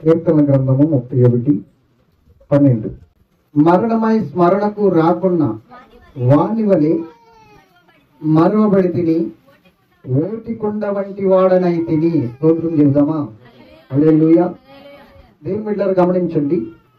కీర్తన గ్రంథము ముప్పై ఒకటి పన్నెండు మరణమై స్మరణకు రాకున్నా వాని వలె మరువబడి తిని ఓటికొండ వంటి వాడనై తిని స్తోత్రం చెబుదామా హల్లెలూయా దేవుని బిడ్డలారా గమనించండి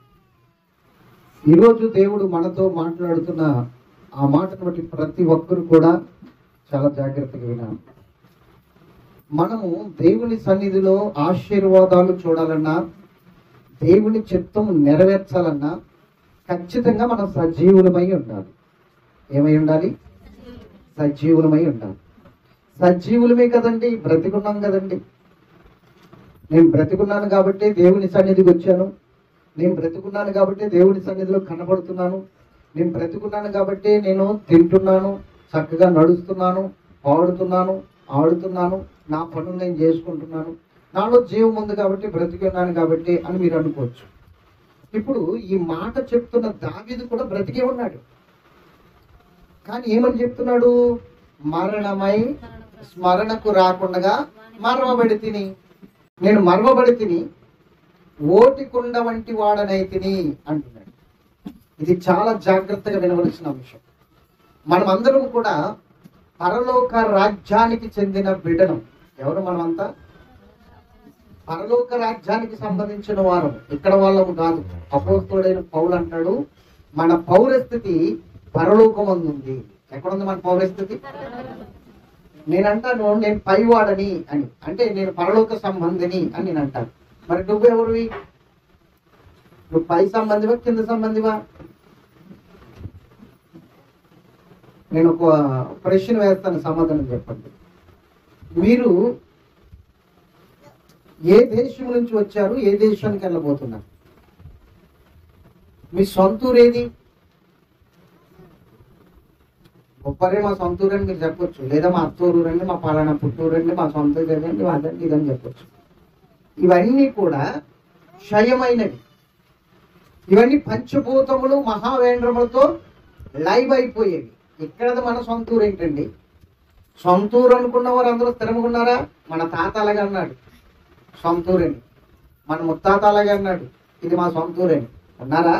ఈరోజు దేవుడు మనతో మాట్లాడుతున్న ఆ మాటను బట్టి ప్రతి ఒక్కరు కూడా చాలా జాగ్రత్తగా వినాలి మనము దేవుని సన్నిధిలో ఆశీర్వాదాలు చూడాలన్నా దేవుని చిత్తం నెరవేర్చాలన్నా ఖచ్చితంగా మనం సజీవులమై ఉండాలి ఏమై ఉండాలి సజీవులమై ఉండాలి సజీవులమే కదండి బ్రతికున్నాం కదండి నేను బ్రతికున్నాను కాబట్టి దేవుని సన్నిధికి వచ్చాను నేను బ్రతికున్నాను కాబట్టి దేవుని సన్నిధిలో కనబడుతున్నాను నేను బ్రతికున్నాను కాబట్టి నేను తింటున్నాను చక్కగా నడుస్తున్నాను పాడుతున్నాను ఆడుతున్నాను నా పనులు నేను చేసుకుంటున్నాను నాలో జీవం ఉంది కాబట్టి బ్రతికి ఉన్నాను కాబట్టి అని మీరు అనుకోవచ్చు ఇప్పుడు ఈ మాట చెప్తున్న దావీదు కూడా బ్రతికే ఉన్నాడు కానీ ఏమని చెప్తున్నాడు మరణమై స్మరణకు రాకుండా మరవబడి తిని నేను మరవబడి తిని ఓటికుండ వంటి వాడనై తిని అంటున్నాడు ఇది చాలా జాగ్రత్తగా వినవలసిన అంశం మనమందరం కూడా పరలోక రాజ్యానికి చెందిన బిడ్డనం ఎవరు మనమంతా పరలోక రాజ్యానికి సంబంధించిన వారు ఇక్కడ వాళ్ళము కాదు అపోస్తుడైన పౌలు అంటాడు మన పౌరస్థితి పరలోకమందు ఉంది ఎక్కడుంది మన పౌరస్థితి నేనంటాను నేను పైవాడని అని అంటే నేను పరలోక సంబంధిని అని నేను అంటాను మరి నువ్వెవరివి నువ్వు పై సంబంధివా కింద సంబంధివా నేను ఒక ప్రశ్న వేస్తాను సమాధానం చెప్పండి మీరు ఏ దేశం నుంచి వచ్చారు ఏ దేశానికి వెళ్ళబోతున్నారు మీ సొంతూరు ఏది గొప్పరే మా సొంతూరు అని మీరు చెప్పొచ్చు లేదా మా అత్తూరు రండి మా పలానా పుట్టూరు రండి మా సొంత రండి అదండి ఇదని చెప్పొచ్చు ఇవన్నీ కూడా క్షయమైనవి ఇవన్నీ పంచభూతములు మహావేంద్రములతో లైవ్ అయిపోయేవి ఇక్కడ మన సొంతూరు ఏంటండి సొంతూరు అనుకున్న వారు అందరూ స్థిరంగా ఉన్నారా మన తాత అలాగే అన్నాడు సొంతూరని మన ముత్తాత అలాగే అన్నాడు ఇది మా సొంతూరని ఉన్నారా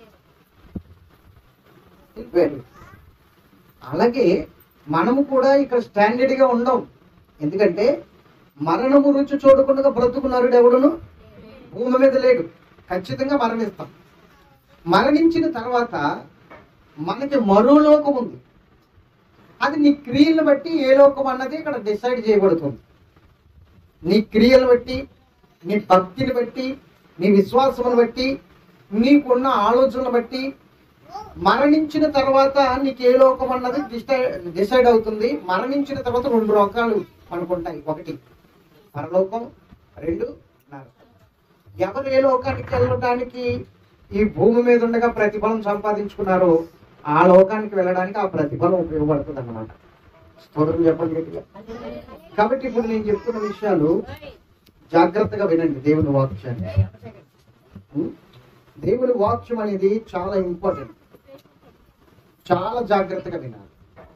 వెళ్ళిపోయారు. అలాగే మనము కూడా ఇక్కడ స్టాండర్డ్ గా ఉండం ఎందుకంటే మరణము రుచి చూడకుండా బ్రతుకున్నాడు ఎవడును భూమి మీద లేడు ఖచ్చితంగా మరణిస్తాం మరణించిన తర్వాత మనకి మరో లోకం ఉంది అది నీ క్రియలను బట్టి ఏ లోకం అన్నది ఇక్కడ డిసైడ్ చేయబడుతుంది నీ క్రియలు బట్టి నీ భక్తిని బట్టి నీ విశ్వాసమును బట్టి నీకున్న ఆలోచనలు బట్టి మరణించిన తర్వాత నీకు ఏ లోకం అన్నది డిసైడ్ డిసైడ్ అవుతుంది మరణించిన తర్వాత రెండు లోకాలు అనుకుంటాయి ఒకటి పరలోకం రెండు నరకం ఎవరు ఏ లోకానికి వెళ్ళడానికి ఈ భూమి మీద ఉండగా ప్రతిఫలం సంపాదించుకున్నారో ఆ లోకానికి వెళ్ళడానికి ఆ ప్రతిఫలం ఉపయోగపడుతుంది అన్నమాట స్తోత్రం చెప్పండి గట్టిగా కాబట్టి ఇప్పుడు నేను చెప్తున్న విషయాలు జాగ్రత్తగా వినండి దేవుని వాక్యాన్ని ఉం? దేవుని వాక్యం అనేది చాలా ఇంపార్టెంట్ చాలా జాగ్రత్తగా వినాలి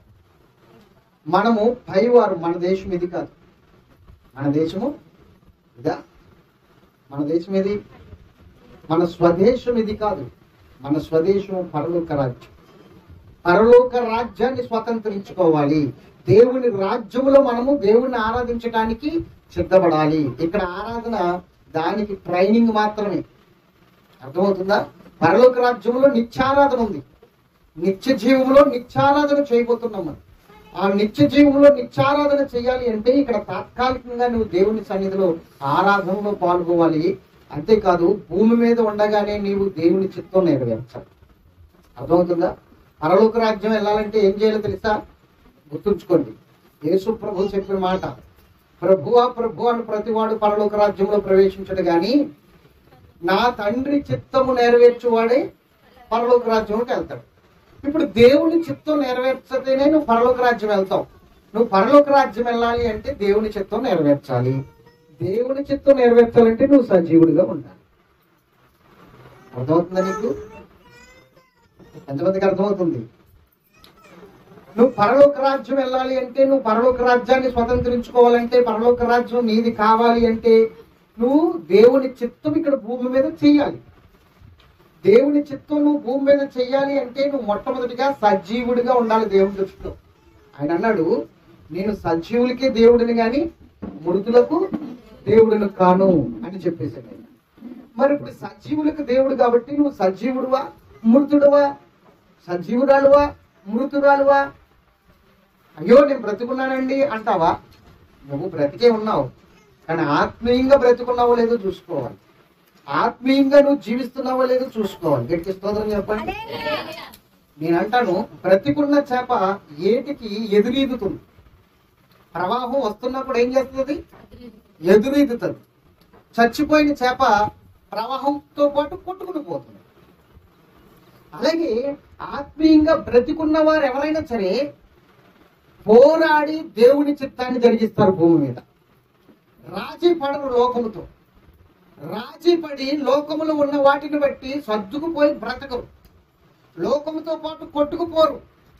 మనము పైవారు మన దేశం ఇది కాదు మన దేశము ఇదా మన దేశం ఇది మన స్వదేశం ఇది కాదు మన స్వదేశం పరలోక రాజ్యం పరలోక రాజ్యాన్ని స్వతంత్రించుకోవాలి దేవుని రాజ్యములో మనము దేవుణ్ణి ఆరాధించడానికి సిద్ధపడాలి ఇక్కడ ఆరాధన దానికి ట్రైనింగ్ మాత్రమే అర్థమవుతుందా పరలోక రాజ్యంలో నిత్యారాధన ఉంది నిత్య జీవంలో నిత్యారాధన చేయబోతున్నాం మనం ఆ నిత్య జీవంలో నిత్యారాధన చేయాలి అంటే ఇక్కడ తాత్కాలికంగా నువ్వు దేవుని సన్నిధిలో ఆరాధనలో పాల్గొవాలి అంతేకాదు భూమి మీద ఉండగానే నీవు దేవుని చిత్తం నెరవేర్చాలి అర్థమవుతుందా పరలోక రాజ్యం వెళ్ళాలంటే ఏం చేయాలో తెలుసా గుర్తుంచుకోండి యేసు ప్రభు చెప్పిన మాట ప్రభువా ప్రభు అని ప్రతివాడు పరలోక రాజ్యంలో ప్రవేశించడు గాని నా తండ్రి చిత్తము నెరవేర్చువాడే పరలోక రాజ్యంలోకి వెళ్తాడు ఇప్పుడు దేవుని చిత్తం నెరవేర్చితేనే నువ్వు పరలోక రాజ్యం వెళ్తావు నువ్వు పరలోక రాజ్యం వెళ్ళాలి అంటే దేవుని చిత్తం నెరవేర్చాలి దేవుని చిత్తం నెరవేర్చాలంటే నువ్వు సజీవుడిగా ఉండాలి అర్థమవుతుందా నీకు ఎంతమందికి అర్థమవుతుంది నువ్వు పరలోక రాజ్యం వెళ్ళాలి అంటే నువ్వు పరలోక రాజ్యాన్ని స్వతంత్రించుకోవాలంటే పరలోక రాజ్యం నీది కావాలి అంటే నువ్వు దేవుని చిత్తం ఇక్కడ భూమి మీద చెయ్యాలి దేవుని చిత్తం నువ్వు భూమి మీద చెయ్యాలి అంటే నువ్వు మొట్టమొదటిగా సజీవుడిగా ఉండాలి దేవుని దృష్టిలో ఆయన అన్నాడు నేను సజీవులకే దేవుడిని గాని మృతులకు దేవుడిని కాను అని చెప్పేసాడు ఆయన మరి ఇప్పుడు సజీవులకు దేవుడు కాబట్టి నువ్వు సజీవుడువా మృతుడువా సజీవురాలువా మృతురాలువా అయ్యో నేను బ్రతుకున్నానండి అంటావా నువ్వు బ్రతికే ఉన్నావు కానీ ఆత్మీయంగా బ్రతుకున్నావో లేదో చూసుకోవాలి ఆత్మీయంగా నువ్వు జీవిస్తున్నావో లేదో చూసుకోవాలి గట్టి స్తోత్రం చెప్పండి నేను అంటాను బ్రతికున్న చేప ఏటికి ఎదురీదుతుంది ప్రవాహం వస్తున్నప్పుడు ఏం చేస్తుంది ఎదురీదుతుంది చచ్చిపోయిన చేప ప్రవాహంతో పాటు కొట్టుకుని పోతుంది అలాగే ఆత్మీయంగా బ్రతికున్న వారు ఎవరైనా సరే పోరాడి దేవుని చిత్తాన్ని జరిగిస్తారు భూమి మీద రాజీ పడరు లోకముతో రాజీ పడి లోకములో ఉన్న వాటిని బట్టి సర్దుకుపోయి బ్రతకరు లోకముతో పాటు కొట్టుకుపోరు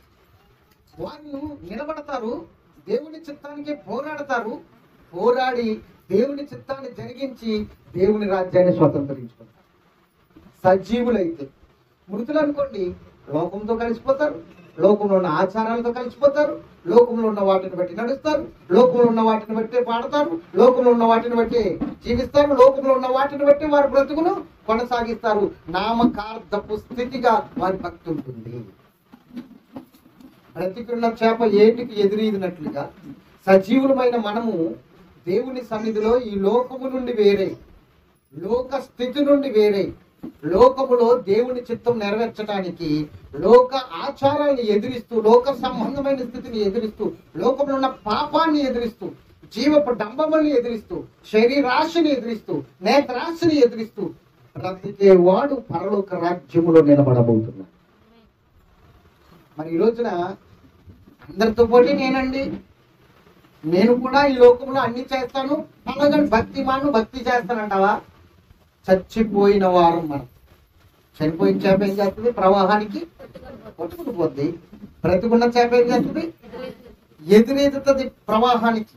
వారు నిలబడతారు దేవుని చిత్తానికి పోరాడతారు పోరాడి దేవుని చిత్తాన్ని జరిగించి దేవుని రాజ్యాన్ని స్వతంత్రించుకుంటారు సజీవులైతే మృతులు అనుకోండి లోకంతో కలిసిపోతారు లోకంలో ఉన్న ఆచారాలతో కలిసిపోతారు లోకంలో ఉన్న వాటిని బట్టి నడుస్తారు లోకంలో ఉన్న వాటిని బట్టి పాడతారు లోకంలో ఉన్న వాటిని బట్టి జీవిస్తారు లోకంలో ఉన్న వాటిని బట్టి వారి బ్రతుకును కొనసాగిస్తారు నామకార్థపు స్థితిగా వారి భక్తి ఉంటుంది బ్రతికున్న చేప ఏటికి ఎదురీదినట్లుగా సజీవులమైన మనము దేవుని సన్నిధిలో ఈ లోకము నుండి వేరే లోక స్థితి నుండి వేరే లోకములో దేవుని చిత్తం నెరవేర్చడానికి లోక ఆచారాన్ని ఎదిరిస్తూ లోక సంబంధమైన స్థితిని ఎదిరిస్తూ లోకంలో ఉన్న పాపాన్ని ఎదిరిస్తూ జీవపు డంబముల్ని ఎదిరిస్తూ శరీరాశిని ఎదిరిస్తూ నేత్రాశిని ఎదిరిస్తూ బ్రతికే వాడు పరలోక రాజ్యములో నిలబడబోతున్నాడు మరి ఈ రోజున అందరితో పోటీ నేనండి నేను కూడా ఈ లోకంలో అన్ని చేస్తాను అలాగే భక్తి మాను భక్తి చేస్తానంటావా చచ్చిపోయిన వారు మనం చనిపోయిన చేప ఏం చేస్తుంది ప్రవాహానికి కొట్టుకుని పోద్ది బ్రతికున్న చేప ఏం చేస్తుంది ఎదురెదుతుంది ప్రవాహానికి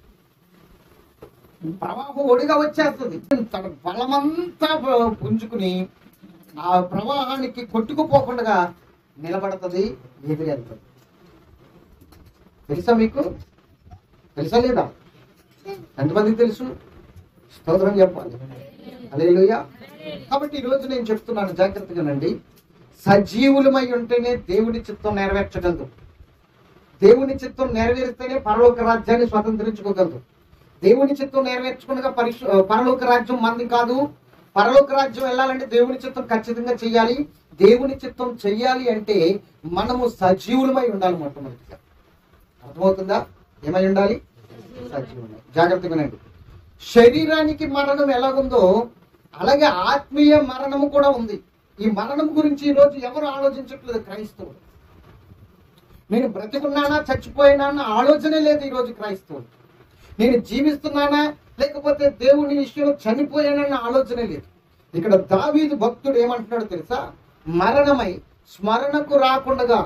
ప్రవాహం ఒడిగా వచ్చేస్తుంది తన బలమంతా పు- పుంజుకుని ఆ ప్రవాహానికి కొట్టుకుపోకుండా నిలబడుతుంది ఎదురెళ్తుంది తెలుసా మీకు తెలుసా లేదా ఎంతమందికి తెలుసు స్తోత్రం చెప్పాలి అలేలుయ్య కాబట్టి ఈరోజు నేను చెప్తున్నాను జాగ్రత్తగానండి సజీవులమై ఉంటేనే దేవుని చిత్తం నెరవేర్చగలదు దేవుని చిత్తం నెరవేరిస్తేనే పరలోక రాజ్యాన్ని స్వతంత్రించుకోగలదు దేవుని చిత్తం నెరవేర్చుకునగా పరిశు పరలోక రాజ్యం మంది కాదు పరలోక రాజ్యం వెళ్ళాలంటే దేవుని చిత్తం ఖచ్చితంగా చెయ్యాలి దేవుని చిత్తం చెయ్యాలి అంటే మనము సజీవులమై ఉండాలి మొట్టమొదటిగా అర్థమవుతుందా ఏమై ఉండాలి సజీవులమై జాగ్రత్తగా వినండి శరీరానికి మరణం ఎలాగుందో అలాగే ఆత్మీయ మరణము కూడా ఉంది ఈ మరణం గురించి ఈరోజు ఎవరు ఆలోచించట్లేదు క్రైస్తవులు నేను బ్రతికున్నానా చచ్చిపోయినా అన్న ఆలోచనే లేదు ఈరోజు క్రైస్తవులు నేను జీవిస్తున్నానా లేకపోతే దేవుని విషయంలో చనిపోయానన్న ఆలోచనే లేదు ఇక్కడ దావీదు భక్తుడు ఏమంటున్నాడు తెలుసా మరణమై స్మరణకు రాకుండా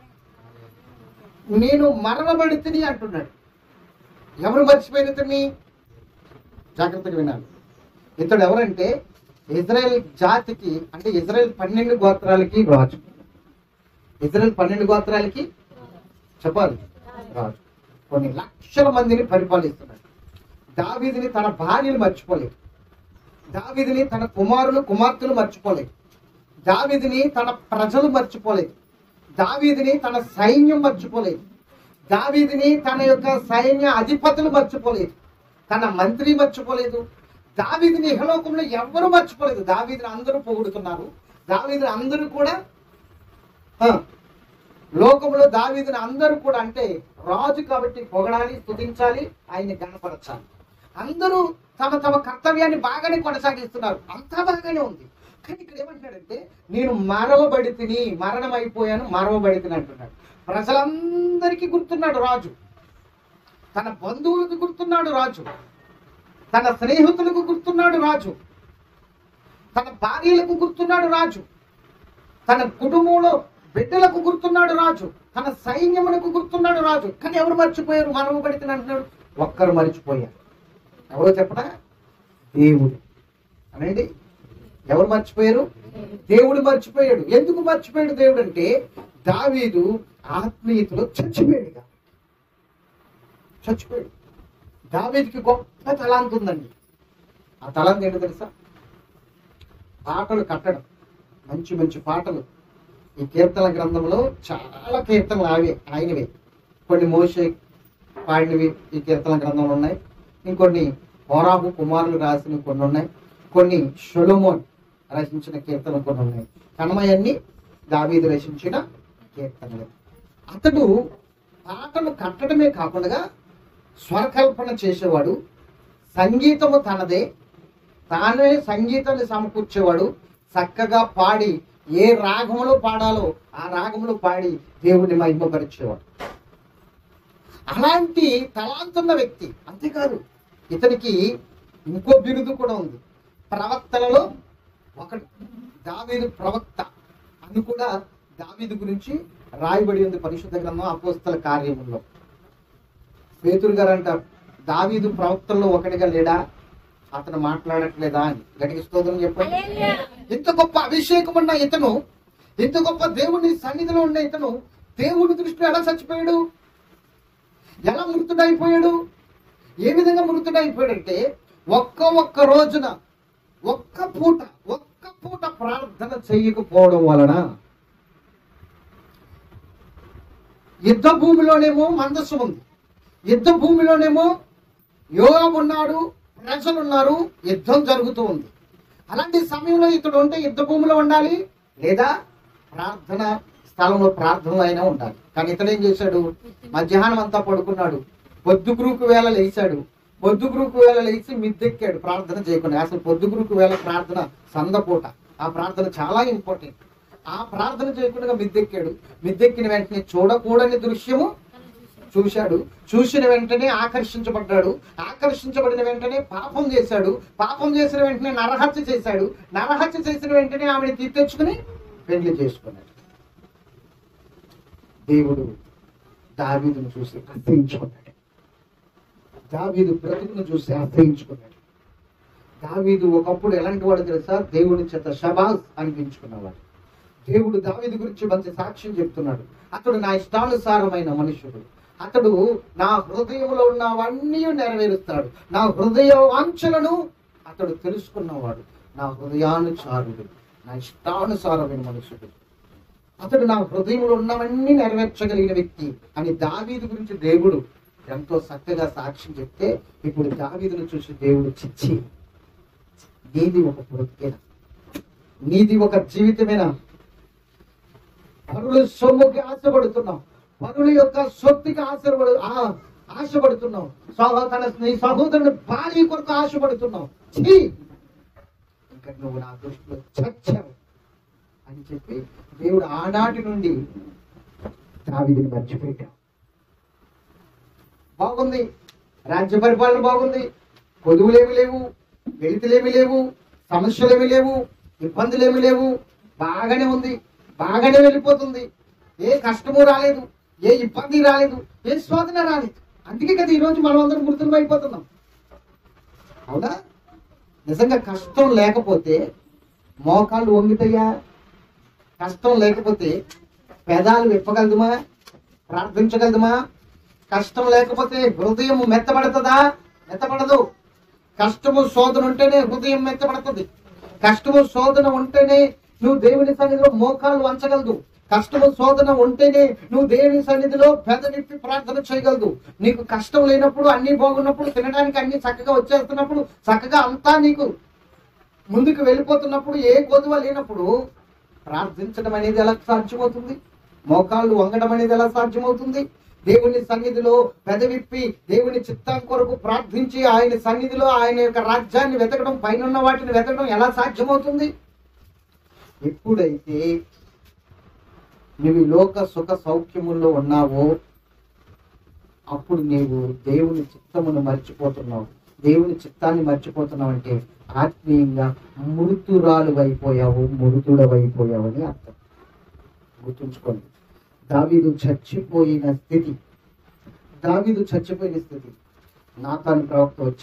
నేను మరణబడితిని అంటున్నాడు ఎవరు మర్చిపోయిన ఇతన్ని జాగ్రత్తగా వినాలి ఇతడు ఎవరంటే ఇజ్రాయెల్ జాతికి అంటే ఇజ్రాయెల్ పన్నెండు గోత్రాలకి రాజు ఇజ్రాయెల్ పన్నెండు గోత్రాలకి చెప్పాలి రాజు కొన్ని లక్షల మందిని పరిపాలిస్తున్నాడు దావీదిని తన భార్యలు మర్చిపోలేదు దావీదిని తన కుమారులు కుమార్తెలు మర్చిపోలేదు దావీదిని తన ప్రజలు మర్చిపోలేదు దావీదిని తన సైన్యం మర్చిపోలేదు దావీదిని తన యొక్క సైన్య అధిపతులు మర్చిపోలేదు తన మంత్రి మర్చిపోలేదు దావీదిని ఇహలోకంలో ఎవ్వరూ మర్చిపోలేదు దావీదిని అందరూ పొగుడుతున్నారు దావీదిని అందరూ కూడా ఆ, లోకంలో దావీదిని అందరూ కూడా అంటే రాజు కాబట్టి పొగడాలి స్తుతించాలి ఆయన్ని గణపరచాలి అందరూ తమ తమ కర్తవ్యాన్ని బాగానే కొనసాగిస్తున్నారు అంతా బాగానే ఉంది కానీ ఇక్కడ ఏమంటున్నాడంటే నేను మరవబడి తిని మరణం అయిపోయాను మరవబడి తిని అంటున్నాడు ప్రజలందరికీ గుర్తున్నాడు రాజు తన బంధువులకు గుర్తున్నాడు రాజు తన స్నేహితులకు గుర్తున్నాడు రాజు తన భార్యలకు గుర్తున్నాడు రాజు తన కుటుంబంలో బిడ్డలకు గుర్తున్నాడు రాజు తన సైన్యమునకు గుర్తున్నాడు రాజు కానీ ఎవరు మర్చిపోయారు మనము పడితే అంటున్నాడు ఒక్కరు మర్చిపోయారు ఎవరో చెప్పడా దేవుడు అనండి ఎవరు మర్చిపోయారు దేవుడు మర్చిపోయాడు ఎందుకు మర్చిపోయాడు దేవుడు అంటే దావీదు ఆత్మీయతలో చచ్చిపోయాడు ఇక. చచ్చిపోయాడు దావీదుకి గొప్ప తలాంత ఉందండి ఆ తలాంత ఏంటో తెలుసా పాటలు కట్టడం మంచి మంచి పాటలు ఈ కీర్తన గ్రంథంలో చాలా కీర్తనలు ఆవి ఆయనవే కొన్ని మోసే పాడినవి ఈ కీర్తన గ్రంథంలో ఉన్నాయి ఇంకొన్ని హోరాబు కుమారులు రాసినవి కొన్ని ఉన్నాయి కొన్ని షొలోమోన్ రచించిన కీర్తనలు కొన్ని ఉన్నాయి కనమయన్ని దావీదు రచించిన కీర్తనలు అతడు పాటలు కట్టడమే కాకుండా స్వరకల్పన చేసేవాడు సంగీతము తనదే తానే సంగీతాన్ని సమకూర్చేవాడు చక్కగా పాడి ఏ రాగంలో పాడాలో ఆ రాగంలో పాడి దేవుడిని మహిమపరిచేవాడు అలాంటి తలాంతున్న వ్యక్తి అంతేకాదు ఇతనికి ఇంకో బిరుదు కూడా ఉంది ప్రవక్తలలో ఒకడు దావీదు ప్రవక్త అని కూడా దావీదు గురించి రాయబడి ఉంది పరిశుద్ధ గ్రంథం అపోస్తల కార్యములో పేతురు గారు అంటారు దావీదు ప్రవక్తల్లో ఒకటిగా లేడా అతను మాట్లాడట్లేదా అని గట్టిగా స్తోత్రం చెప్పండి ఇంత గొప్ప అభిషేకం ఉన్న ఇతను ఇంత గొప్ప దేవుని సన్నిధిలో ఉన్న ఇతను దేవుడి దృష్టిలో ఎలా చచ్చిపోయాడు ఎలా మృతుడైపోయాడు ఏ విధంగా మృతుడైపోయాడంటే ఒక్క ఒక్క రోజున ఒక్క పూట ఒక్క పూట ప్రార్థన చేయకపోవడం వలన యుద్ధ భూమిలోనేమో మందస్సు ఉంది యుద్ధ భూమిలోనేమో యోగం ఉన్నాడు ప్రజలు ఉన్నారు యుద్ధం జరుగుతూ ఉంది అలాంటి సమయంలో ఇతడు ఉంటే యుద్ధ భూమిలో ఉండాలి లేదా ప్రార్థన స్థలంలో ప్రార్థనలో అయినా ఉండాలి కానీ ఇతడు ఏం చేశాడు మధ్యాహ్నం అంతా పడుకున్నాడు పొద్దుగురుకు వేళ లేచాడు పొద్దుగురుకు వేళ లేచి మిద్దెక్కాడు ప్రార్థన చేయకుండా అసలు పొద్దుగురుకు వేళ ప్రార్థన సందపూట ఆ ప్రార్థన చాలా ఇంపార్టెంట్ ఆ ప్రార్థన చేయకుండా మిద్దెక్కాడు మిద్దెక్కిన వెంటనే చూడకూడని దృశ్యము చూశాడు చూసిన వెంటనే ఆకర్షించబడ్డాడు ఆకర్షించబడిన వెంటనే పాపం చేశాడు పాపం చేసిన వెంటనే నరహత్య చేశాడు నరహత్య చేసిన వెంటనే ఆమెను తీర్తెచ్చుకుని పెళ్లి చేసుకున్నాడు దేవుడు దావీదును చూసి అసహించుకున్నాడు దావీదు బ్రతుకును చూసి అసహించుకున్నాడు దావీదు ఒకప్పుడు ఎలాంటి వాడు తెలుసా దేవుని చేత షబాస్ అనిపించుకున్నవాడు దేవుడు దావీదు గురించి మంచి సాక్ష్యం చెప్తున్నాడు అతడు నా ఇష్టానుసారమైన మనుషుడు అతడు నా హృదయంలో ఉన్నవన్నీ నెరవేరుస్తాడు నా హృదయ వాంఛలను అతడు తెలుసుకున్నవాడు నా హృదయానుసారుడు నా ఇష్టానుసారమైన మనుషుడు అతడు నా హృదయంలో ఉన్నవన్నీ నెరవేర్చగలిగిన వ్యక్తి అని దావీదు గురించి దేవుడు ఎంతో చక్కగా సాక్ష్యం చెప్తే ఇప్పుడు దావీదును చూసి దేవుడు చిచ్చి నీది ఒక బ్రతికేనా నీది ఒక జీవితమేనా పరుల సొమ్ముకి ఆశపడుతున్నాం పరుల యొక్క సొత్తుకి ఆశపడు ఆ- ఆశపడుతున్నాం సహో- తన నీ సహోదరుని భార్య కొరకు ఆశపడుతున్నాం ఛీ! ఇంకా నువ్వు నా దృష్టిలో చచ్చావు అని చెప్పి దేవుడు ఆనాటి నుండి దావిదిని మర్చిపోయాడు బాగుంది రాజ్య పరిపాలన బాగుంది కొదువులేమి లేవు వెళితులేమి లేవు సమస్యలేమి లేవు ఇబ్బందులేమి లేవు బాగానే ఉంది బాగానే వెళ్ళిపోతుంది ఏ కష్టము రాలేదు ఏ ఇబ్బంది రాలేదు ఏ శోధన రాలేదు అందుకే కదా ఈరోజు మనం అందరం మృతులం అయిపోతున్నాం అవునా నిజంగా కష్టం లేకపోతే మోకాళ్ళు వంగుతాయా కష్టం లేకపోతే పెదాలు విప్పగలదుమా ప్రార్థించగలదుమా కష్టం లేకపోతే హృదయం మెత్తబడుతుందా మెత్తబడదు కష్టము శోధన ఉంటేనే హృదయం మెత్తబడుతుంది కష్టము శోధన ఉంటేనే నువ్వు దేవుని సన్నిధిలో మోకాళ్ళు వంచగలదు కష్టము శోధన ఉంటేనే నువ్వు దేవుని సన్నిధిలో పెదవిప్పి ప్రార్థన చేయగలదు నీకు కష్టం లేనప్పుడు అన్ని బాగున్నప్పుడు తినడానికి అన్ని చక్కగా వచ్చేస్తున్నప్పుడు చక్కగా అంతా నీకు ముందుకు వెళ్ళిపోతున్నప్పుడు ఏ గోధుమ లేనప్పుడు ప్రార్థించడం అనేది ఎలా సాధ్యమవుతుంది మోకాళ్ళు వంగడం అనేది ఎలా సాధ్యమవుతుంది దేవుని సన్నిధిలో పెదవిప్పి దేవుని చిత్తం కొరకు ప్రార్థించి ఆయన సన్నిధిలో ఆయన యొక్క రాజ్యాన్ని వెతకడం పైన వాటిని వెతకడం ఎలా సాధ్యమవుతుంది ఎప్పుడైతే నువ్వు ఈ లోక సుఖ సౌఖ్యముల్లో ఉన్నావో అప్పుడు నీవు దేవుని చిత్తమును మర్చిపోతున్నావు దేవుని చిత్తాన్ని మర్చిపోతున్నావు అంటే ఆత్మీయంగా మృతురాలు అయిపోయావు మృతుడవైపోయావు అని అర్థం గుర్తుంచుకోండి దావీదు చచ్చిపోయిన స్థితి దావీదు చచ్చిపోయిన స్థితి నాతాను ప్రవక్త వచ్చాడు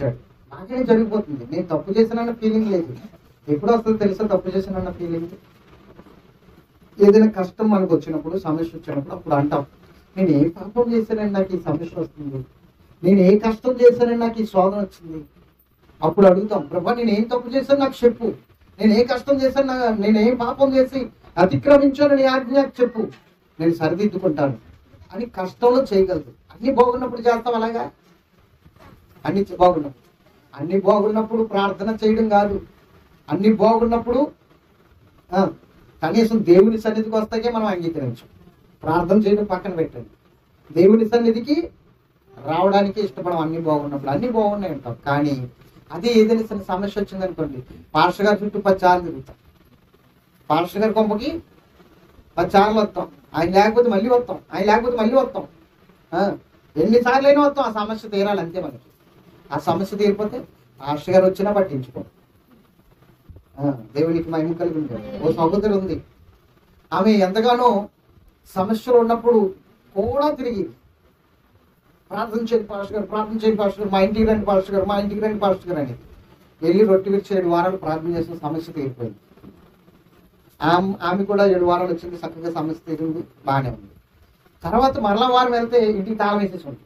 నాకేం జరిగిపోతుంది నేను తప్పు చేశానన్న ఫీలింగ్ లేదు ఎప్పుడు వస్తుంది తెలుసా తప్పు చేశానన్న ఫీలింగ్ ఏదైనా కష్టం మనకు వచ్చినప్పుడు సమస్య వచ్చినప్పుడు అప్పుడు అంటాం నేను ఏ పాపం చేశానని నాకు ఈ సమస్య వస్తుంది నేను ఏ కష్టం చేశానని నాకు ఈ శోధన వచ్చింది అప్పుడు అడుగుతాం ప్రభా నేను ఏం తప్పు చేశాను నాకు చెప్పు నేను ఏ కష్టం చేశాను నా- నేను ఏం పాపం చేసి అతిక్రమించాను నీ ఆజ్ఞ నాకు చెప్పు నేను సరిదిద్దుకుంటాను అని కష్టంలో చేయగలదు అన్ని బాగున్నప్పుడు చేస్తాం అలాగా అన్ని చ- బాగున్నప్పుడు అన్ని బాగున్నప్పుడు ప్రార్థన చేయడం కాదు అన్ని బాగున్నప్పుడు ఆ, కనీసం దేవుని సన్నిధికి వస్తాకే మనం అంగీకరించం ప్రార్థన చేయడం పక్కన పెట్టండి దేవుని సన్నిధికి రావడానికి ఇష్టపడం అన్ని బాగున్నప్పుడు అన్ని బాగున్నాయి అంటాం కానీ అదే ఏదైనా సరే సమస్య వచ్చింది అనుకోండి పాస్టర్ గారి చుట్టూ పది సార్లు తిరుగుతాం పాస్టర్ గారి కొంపకి పది సార్లు వస్తాం ఆయన లేకపోతే మళ్ళీ వస్తాం ఆయన లేకపోతే మళ్ళీ వస్తాం ఆ, ఎన్నిసార్లు అయినా వస్తాం ఆ సమస్య తీరాలి అంతే మనకి ఆ సమస్య తీరిపోతే పాస్టర్ గారు వచ్చినా పట్టించుకో ఆ, దేవునికి మహిమ కలిగింది ఓ సహోదరు ఉంది ఆమె ఎంతగానో సమస్యలు ఉన్నప్పుడు కూడా తిరిగి ప్రార్థన చేయండి పాస్టర్ గారు ప్రార్థన చేయండి పాస్టర్ గారు మా ఇంటికి రండి పాస్టర్ గారు మా ఇంటికి రండి పాస్టర్ గారు అని వెళ్ళి రొట్టె విరిచి ఏడు వారాలు ప్రార్థన చేసిన సమస్య తీరిపోయింది ఆమె ఆమె కూడా ఏడు వారాలు వచ్చింది చక్కగా సమస్య తీరింది బాగానే ఉంది తర్వాత మరలా వారం వెళ్తే ఇంటికి తాళం వేసేసి ఉంది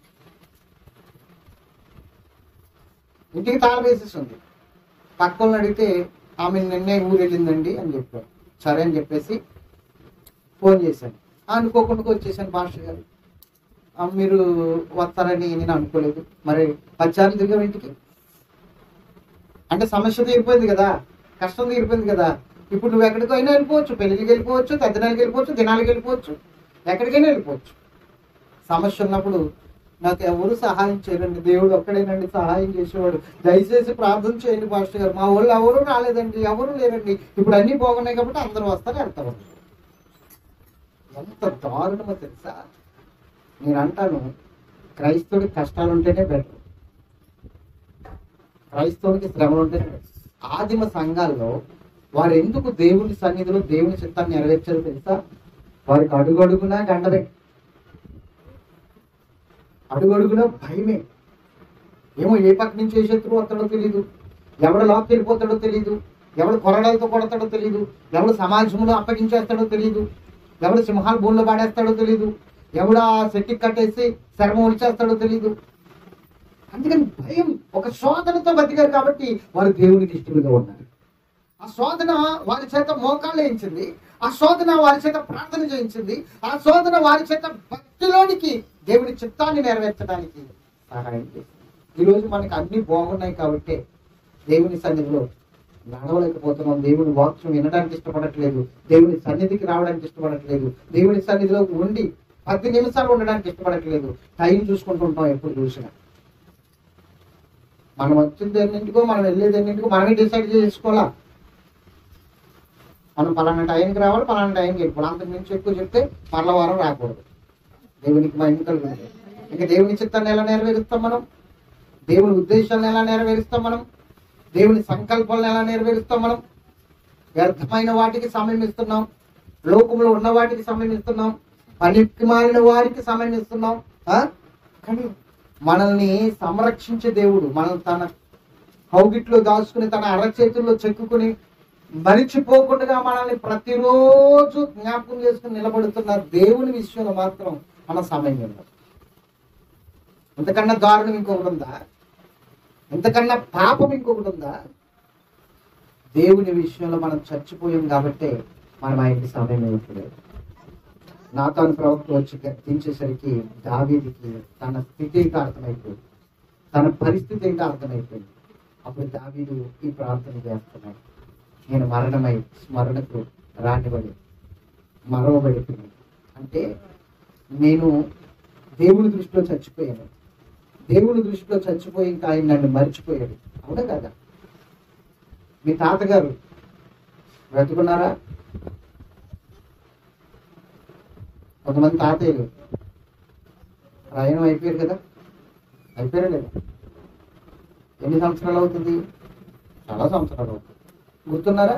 ఇంటికి తాళం వేసేసి ఉంది పక్క వాళ్ళని అడిగితే ఆమె నిన్నే ఊరు వెళ్ళిందండి అని చెప్పారు సరే అని చెప్పేసి ఫోన్ చేశాను అనుకోకుండా వచ్చేసాను పాస్టర్ గారు ఆ, మీరు వస్తారని నేను అనుకోలేదు మరి పచ్చారు తిరిగాం ఇంటికి అంటే సమస్య తీరిపోయింది కదా కష్టం తీరిపోయింది కదా ఇప్పుడు నువ్వు ఎక్కడికైనా వెళ్ళిపోవచ్చు పెళ్ళికి వెళ్ళిపోవచ్చు తద్దినాలకి వెళ్ళిపోవచ్చు దినాలకి వెళ్ళిపోవచ్చు ఎక్కడికైనా వెళ్ళిపోవచ్చు సమస్య ఉన్నప్పుడు నాకు ఎవరు సహాయం చేయరండి దేవుడు ఒక్కడేనండి సహాయం చేసేవాడు దయచేసి ప్రార్థన చేయండి పాస్టర్ గారు మా వాళ్ళు ఎవరు రాలేదండి ఎవరు లేరండి ఇప్పుడు అన్నీ బాగున్నాయి కాబట్టి అందరూ వస్తారు వెళ్తారు ఎంత దారుణమో తెలుసా నేను అంటాను క్రైస్తవుడికి కష్టాలు ఉంటేనే బెటర్ క్రైస్తవుడికి శ్రమలు ఉంటేనే better. ఆదిమ సంఘాల్లో వారు ఎందుకు దేవుని సన్నిధిలో దేవుని చిత్తాన్ని నెరవేర్చారో తెలుసా వారికి అడుగడుగునా గండమే అడుగడుగునా భయమే ఏమో ఏ పక్క నుంచి ఏ శత్రువు వస్తాడో తెలియదు ఎవడు లోకి వెళ్ళిపోతాడో తెలియదు ఎవడు కొరడాలతో కొడతాడో తెలియదు ఎవడు సమాజంలో అప్పగించేస్తాడో తెలియదు ఎవడు సింహాలు భూమిలో పాడేస్తాడో తెలియదు ఎవడు ఆ సెట్టికి కట్టేసి శర్మ ఉడిచేస్తాడో తెలియదు అందుకని భయం ఒక శోధనతో బతికారు కాబట్టి వారు దేవునికి ఇష్టలుగా ఉన్నారు ఆ శోధన వారి చేత మోకాళ్ళు వేయించింది ఆ శోధన వారి చేత ప్రార్థన చేయించింది ఆ శోధన వారి చేత భక్తిలోనికి దేవుని చిత్తాన్ని నెరవేర్చడానికి సహాయం చేసింది ఈరోజు మనకి అన్ని బాగున్నాయి కాబట్టి దేవుని సన్నిధిలో నడవలేకపోతున్నాం దేవుని వాక్యం వినడానికి ఇష్టపడట్లేదు దేవుని సన్నిధికి రావడానికి ఇష్టపడట్లేదు దేవుని సన్నిధిలో ఉండి పది నిమిషాలు ఉండడానికి ఇష్టపడట్లేదు టైం చూసుకుంటూ ఉంటాం ఎప్పుడు చూసినా మనం వచ్చింది ఎన్నింటికో మనం వెళ్ళేది ఎన్నింటికో మనమే డిసైడ్ చేసుకోవాలా మనం పలానా టైంకి రావాలి పలానా టైంకి వెళ్ళిపోవాలి అంతకు మించి ఎక్కువ చెప్తే మరల వారం రాకూడదు దేవునికి మహిమ కలుగుతుంది ఇంకా దేవుని చిత్తాన్ని ఎలా నెరవేరుస్తాం మనం దేవుని ఉద్దేశాలను ఎలా నెరవేరుస్తాం మనం దేవుని సంకల్పాలను ఎలా నెరవేరుస్తాం మనం వ్యర్థమైన వాటికి సమయం ఇస్తున్నాం లోకంలో ఉన్న వాటికి సమయం ఇస్తున్నాం పనికి మారిన వారికి సమయం ఇస్తున్నాం ఆ? కానీ మనల్ని సంరక్షించే దేవుడు మనం తన కౌగిట్లో దాచుకుని తన అరచేతుల్లో చెక్కుకుని మరిచిపోకుండా మనల్ని ప్రతిరోజు జ్ఞాపకం చేసుకుని నిలబడుతున్న దేవుని విషయంలో మాత్రం మన సమయం ఉండదు ఇంతకన్నా దారుణం ఇంకొకటి ఉందా ఇంతకన్నా పాపం ఇంకొకటి ఉందా దేవుని విషయంలో మనం చచ్చిపోయాం కాబట్టే మనం ఆయనకి సమయం ఇవ్వట్లేదు నాతాను ప్రవక్త వచ్చి గర్తించేసరికి దావీదికి తన స్థితి ఏంటో అర్థమైపోయింది తన పరిస్థితి ఏంటో అర్థమైపోయింది అప్పుడు దావీదు ఈ ప్రార్థన చేస్తున్నాడు నేను మరణమై స్మరణకు రానిబడి మరవబడిపోయింది అంటే నేను దేవుని దృష్టిలో చచ్చిపోయాను దేవుని దృష్టిలో చచ్చిపోయి ఇంకా ఆయన నన్ను మర్చిపోయాడు అవునా కదా మీ తాతగారు బ్రతుకున్నారా కొంతమంది తాతయ్యలు ప్రయాణం అయిపోయారు కదా అయిపోయారా లేదా ఎన్ని సంవత్సరాలు అవుతుంది చాలా సంవత్సరాలు అవుతుంది గుర్తున్నారా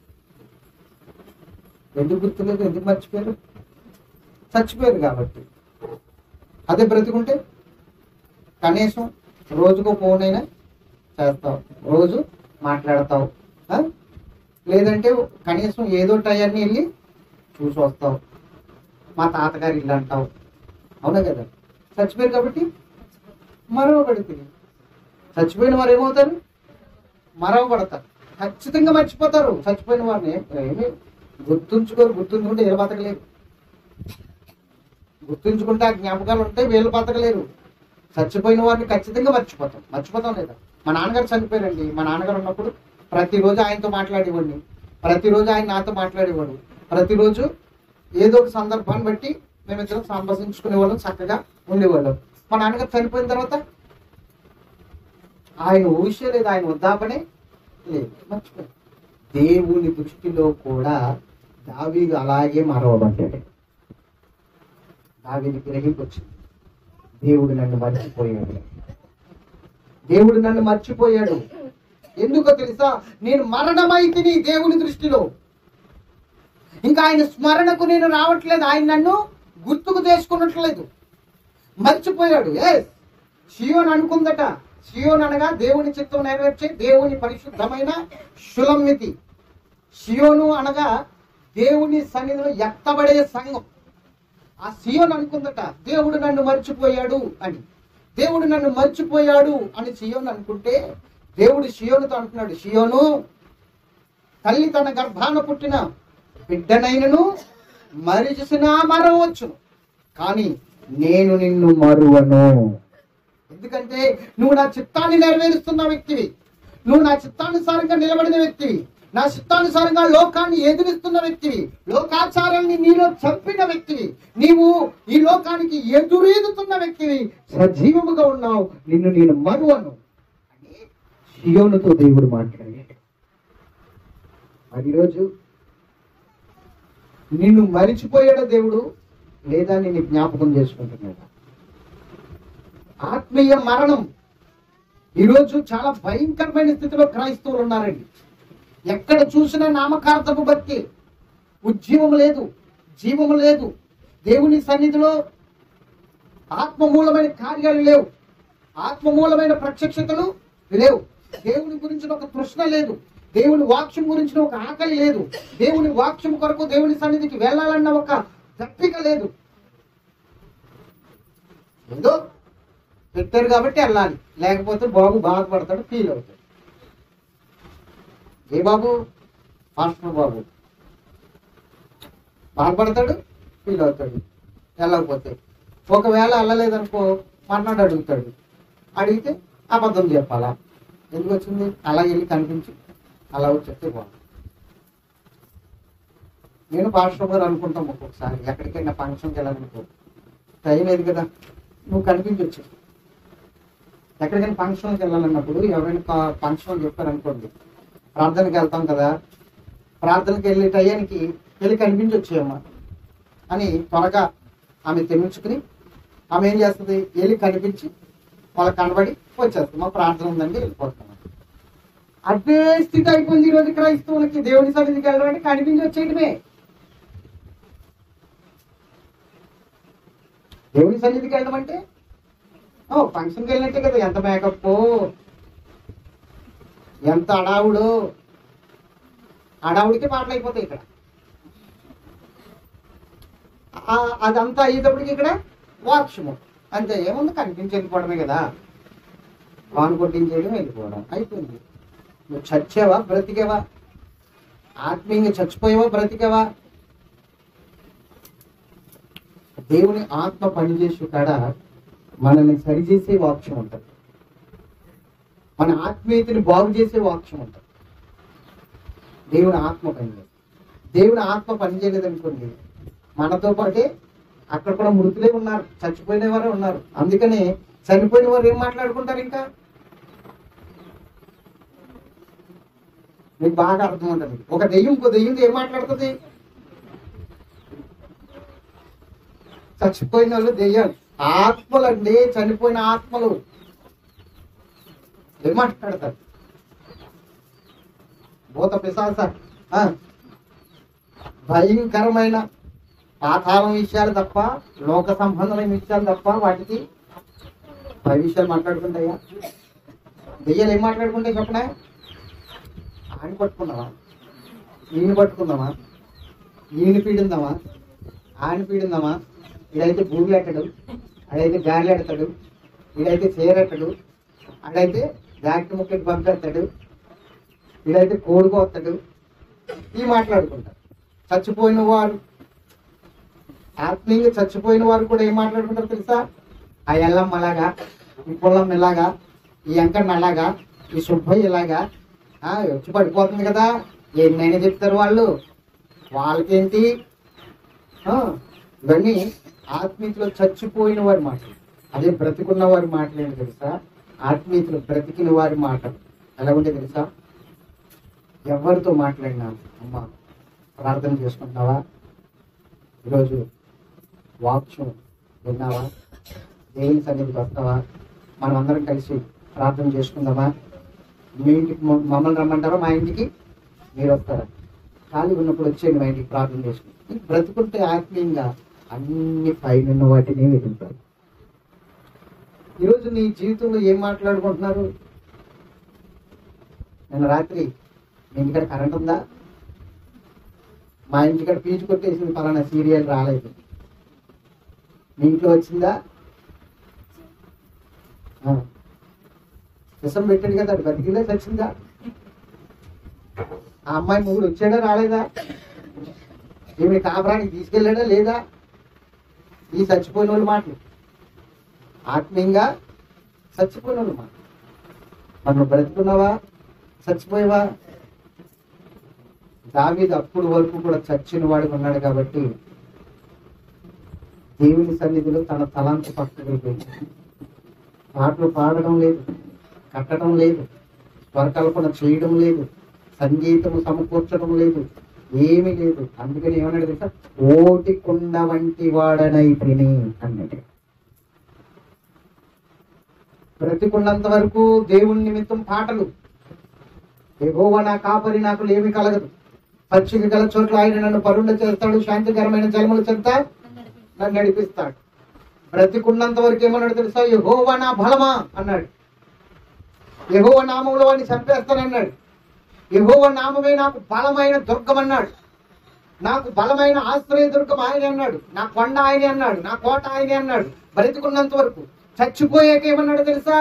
ఎందుకు గుర్తులేదు ఎందుకు మర్చిపోయారు చచ్చిపోయారు కాబట్టి అదే బ్రతికుంటే కనీసం రోజుకో ఫోన్ అయినా చేస్తావు రోజు మాట్లాడతావు ఆ? లేదంటే కనీసం ఏదో టయాన్ని వెళ్ళి చూసి వస్తావు మా తాతగారి ఇల్లు అంటావు అవునా కదా చచ్చిపోయారు కాబట్టి మరవబడుతుంది చచ్చిపోయిన వారు ఏమవుతారు మరవబడతారు ఖచ్చితంగా మర్చిపోతారు చచ్చిపోయిన వారిని ఏమి గుర్తుంచుకోరు గుర్తుంచుకుంటే వీళ్ళు బతకలేరు గుర్తుంచుకుంటే ఆ జ్ఞాపకాలు ఉంటాయి వీళ్ళు బతకలేరు చచ్చిపోయిన వారిని ఖచ్చితంగా మర్చిపోతాం మర్చిపోతాం లేదా మా నాన్నగారు చనిపోయారండి మా నాన్నగారు ఉన్నప్పుడు ప్రతిరోజు ఆయనతో మాట్లాడేవాడిని ప్రతిరోజు ఆయన నాతో మాట్లాడేవాడు ప్రతిరోజు ఏదో ఒక సందర్భాన్ని బట్టి మేమిద్దరం సంభాషించుకునేవాళ్ళం చక్కగా ఉండేవాళ్ళం మా నాన్నగారు చనిపోయిన తర్వాత ఆయన ఊసే లేదు ఆయన వద్దాపనే లేదు మర్చిపోయాడు దేవుని దృష్టిలో కూడా దావీదు అలాగే మరవబడ్డాడు దావీది గ్రహింపు వచ్చింది దేవుడు నన్ను మర్చిపోయాడు దేవుడు నన్ను మర్చిపోయాడు ఎందుకో తెలుసా నేను మరణమైతిని దేవుని దృష్టిలో ఇంకా ఆయన స్మరణకు నేను రావట్లేదు ఆయన నన్ను గుర్తుకు చేసుకున్నట్లేదు మర్చిపోయాడు ఏ షియోన్ అనుకుందట షియోన్ అనగా దేవుని చిత్తం నెరవేర్చే దేవుని పరిశుద్ధమైన శులమ్మితి షియోను అనగా దేవుని సన్నిధిలో ఎత్తబడే సంఘం ఆ సియోన్ అనుకుందట దేవుడు నన్ను మర్చిపోయాడు అని దేవుడు నన్ను మర్చిపోయాడు అని సియోన్ అనుకుంటే దేవుడు షియోనుతో అంటున్నాడు షియోను తల్లి తన గర్భాన పుట్టిన బిడ్డనైనను మరిచిసినా మరవచ్చును కానీ నేను నిన్ను మరువను ఎందుకంటే నువ్వు నా చిత్తాన్ని నెరవేరుస్తున్న వ్యక్తివి నువ్వు నా చిత్తానుసారంగా నిలబడిన వ్యక్తివి నా చిత్తానుసారంగా లోకాన్ని ఎదురిస్తున్న వ్యక్తివి లోకాచారాన్ని నీలో చంపిన వ్యక్తివి నీవు ఈ లోకానికి ఎదురీదుతున్న వ్యక్తివి సజీవముగా ఉన్నావు నిన్ను నేను మరువను అని షియోనుతో దేవుడు మాట్లాడాడు మరి ఈరోజు నిన్ను మరిచిపోయాడా దేవుడు లేదా నిన్ను జ్ఞాపకం చేసుకుంటున్నాడా ఆత్మీయ మరణం ఈరోజు చాలా భయంకరమైన స్థితిలో క్రైస్తవులు ఉన్నారండి ఎక్కడ చూసినా నామకార్థపు బతికి ఉజ్జీవం లేదు జీవము లేదు దేవుని సన్నిధిలో ఆత్మమూలమైన కార్యాలు లేవు ఆత్మమూలమైన ప్రత్యక్షతలు లేవు దేవుని గురించిన ఒక తృష్ణ లేదు దేవుని వాక్యం గురించిన ఒక ఆకలి లేదు దేవుని వాక్యం కొరకు దేవుని సన్నిధికి వెళ్ళాలన్న ఒక దప్పిక లేదు ఏదో పెట్టారు కాబట్టి వెళ్ళాలి లేకపోతే బాబు బాధపడతాడు ఫీల్ అవుతాడు ఏ బాబు మాస్టర్ బాబు బాధపడతాడు ఫీల్ అవుతాడు వెళ్ళకపోతే ఒకవేళ వెళ్ళలేదనుకో మర్నాడు అడుగుతాడు అడిగితే అబద్ధం చెప్పాలా ఎందుకు వచ్చింది అలా వెళ్ళి కనిపించి అలా వచ్చి చెప్తే బాగుంది నేను పాస్టర్ గారు అనుకుంటాం ఒక్కొక్కసారి ఎక్కడికైనా ఫంక్షన్కి వెళ్ళాలనుకో టైం లేదు కదా నువ్వు కనిపించవచ్చు ఎక్కడికైనా ఫంక్షన్కి వెళ్ళాలన్నప్పుడు ఎవరైనా ఫంక్షన్ చెప్పారనుకోండి ప్రార్థనకి వెళ్తాం కదా ప్రార్థనకి వెళ్ళే టయానికి వెళ్ళి కనిపించొచ్చేయమ్మా అని త్వరగా ఆమె తెమించుకుని ఆమె ఏం చేస్తుంది వెళ్ళి కనిపించి వాళ్ళకి కనబడి వచ్చేస్తుంది మా ప్రార్థన ఉందండి వెళ్ళిపోతున్నాం అదే స్థితి అయిపోయింది ఈరోజు క్రైస్తవులకి దేవుని సన్నిధికి వెళ్ళడం అంటే కనిపించి వచ్చేయడమే దేవుని సన్నిధికి వెళ్ళడం అంటే ఓ ఫంక్షన్కి వెళ్ళినట్టే కదా ఎంత మేకప్ ఎంత అడావుడు అడావుడికి పాటలు అయిపోతాయి ఇక్కడ ఆ- అదంతా అయ్యేటప్పటికి ఇక్కడ వాక్షము అంతే ఏముంది కనిపించి వెళ్ళిపోవడమే కదా వాన్ కొట్టించేయడం వెళ్ళిపోవడం అయిపోయింది నువ్వు చచ్చావా బ్రతికేవా ఆత్మీయంగా చచ్చిపోయావా బ్రతికేవా దేవుని ఆత్మ పనిచేసే కాడ మనల్ని సరిచేసే వాక్యం ఉంటుంది మన ఆత్మీయతని బాగు చేసే వాక్యం ఉంటుంది దేవుని ఆత్మ పనిచేస్తుంది దేవుని ఆత్మ పనిచేయలేదనుకోండి మనతో పాటే అక్కడ కూడా మృతులే ఉన్నారు చచ్చిపోయిన వారే ఉన్నారు అందుకనే చనిపోయిన వారు ఏం మాట్లాడుకుంటారు ఇంకా మీకు బాగా అర్థం ఉంటుంది ఒక దెయ్యం ఇంకో దెయ్యంతో ఏం మాట్లాడుతుంది చచ్చిపోయిన వాళ్ళు దెయ్యాలు ఆత్మలండి చనిపోయిన ఆత్మలు ఏం మాట్లాడతారు భూత పిశాస ఆ, భయంకరమైన పాతాళం విషయాలు తప్ప లోక సంబంధమైన విషయాలు తప్ప వాటికి పై విషయాలు మాట్లాడుకుంటాయా దెయ్యాలు ఏం మాట్లాడుకుంటే చెప్పనా ఆయన పట్టుకున్నావా ఈయన పట్టుకుందామా ఈయన పీడిందామా ఆయన పీడిందామా ఇడైతే భూమి ఎక్కడు అడైతే గాలి ఎడతాడు ఇడైతే చేరెట్టడు అడైతే జాకెట్ ముక్కకి పంపేస్తాడు ఇడైతే కోడుకోస్తాడు ఈ మాట్లాడుకుంటారు చచ్చిపోయిన వారు ఆత్మీయంగా చచ్చిపోయిన వారు కూడా ఏం మాట్లాడుకుంటారు తెలుసా ఆ ఎల్లమ్మ అలాగా ఈ పుల్లమ్మ ఇలాగా ఈ వెంకన్న అలాగా ఈ సుబ్బయ్య ఇలాగా ఆ, వచ్చి పడిపోతుంది కదా ఎన్నైనా చెప్తారు వాళ్ళు వాళ్ళకేంటి ఆ, ఇవన్నీ ఆత్మీయతలో చచ్చిపోయిన వారి మాటలు అదే బ్రతికున్న వారి మాటలు ఏంటి తెలుసా ఆత్మీయతలో బ్రతికిన వారి మాటలు ఎలా ఉంటే తెలుసా ఎవరితో మాట్లాడినా అమ్మ ప్రార్థన చేసుకుంటున్నావా ఈరోజు వాక్యం విన్నావా దేవుని సన్నిధికి వస్తావా మనం అందరం కలిసి ప్రార్థన చేసుకుందామా మీ ఇంటికి మమ్- మమ్మల్ని రమ్మంటారా మా ఇంటికి మీరు వస్తారా ఖాళీ ఉన్నప్పుడు వచ్చేయండి మా ఇంటికి ప్రార్థన చేసుకుని బ్రతుకుంటే ఆత్మీయంగా అన్ని పైన వాటిని వెతుకుతారు ఈరోజు నీ జీవితంలో ఏం మాట్లాడుకుంటున్నారు నిన్న రాత్రి మీ ఇంటికాడ కరెంట్ ఉందా మా ఇంటికాడ పీచు కొట్టేసింది పలానా సీరియల్ రాలేదు మీ ఇంట్లో వచ్చిందా ఆ. విషం పెట్టాడు కదా అది బతికిందా చచ్చిందా ఆ అమ్మాయి మొగుడు వచ్చాడా రాలేదా ఏమి కాపురానికి తీసుకెళ్ళాడా లేదా ఈ చచ్చిపోయిన వాళ్ళ మాటలు ఆత్మీయంగా చచ్చిపోయిన వాళ్ళ మాట మరి నువ్వు బ్రతుకున్నావా చచ్చిపోయావా దావీదు అప్పుడు వరకు కూడా చచ్చిన వాడు ఉన్నాడు కాబట్టి దేవుని సన్నిధిలో తన తలాంత పక్కకు వెళ్ళిపోయింది పాటలు పాడడం లేదు కట్టడం లేదు స్వరకల్పన చేయడం లేదు సంగీతం సమకూర్చడం లేదు ఏమీ లేదు అందుకని ఏమన్నాడు తెలుసా ఓటి కుండ వంటి వాడనై తిని అన్నాడు బ్రతికున్నంత వరకు దేవుని నిమిత్తం పాటలు ఎగోవ నా కాపరి నాకు లేమి కలగదు పచ్చిక గల చోట్ల ఆయన నన్ను పరుండ చేస్తాడు శాంతికరమైన జలముల చెంత నన్ను నడిపిస్తాడు బ్రతికున్నంత వరకు ఏమన్నాడు తెలుసా యహోవా నా బలమా అన్నాడు యహోవ నామంలో వాడిని చంపేస్తానన్నాడు యహోవ నామమే నాకు బలమైన దుర్గం అన్నాడు నాకు బలమైన ఆశ్రయ దుర్గం ఆయన అన్నాడు నా కొండ ఆయనే అన్నాడు నా కోట ఆయనే అన్నాడు బ్రతికున్నంత వరకు చచ్చిపోయాక ఏమన్నాడు తెలుసా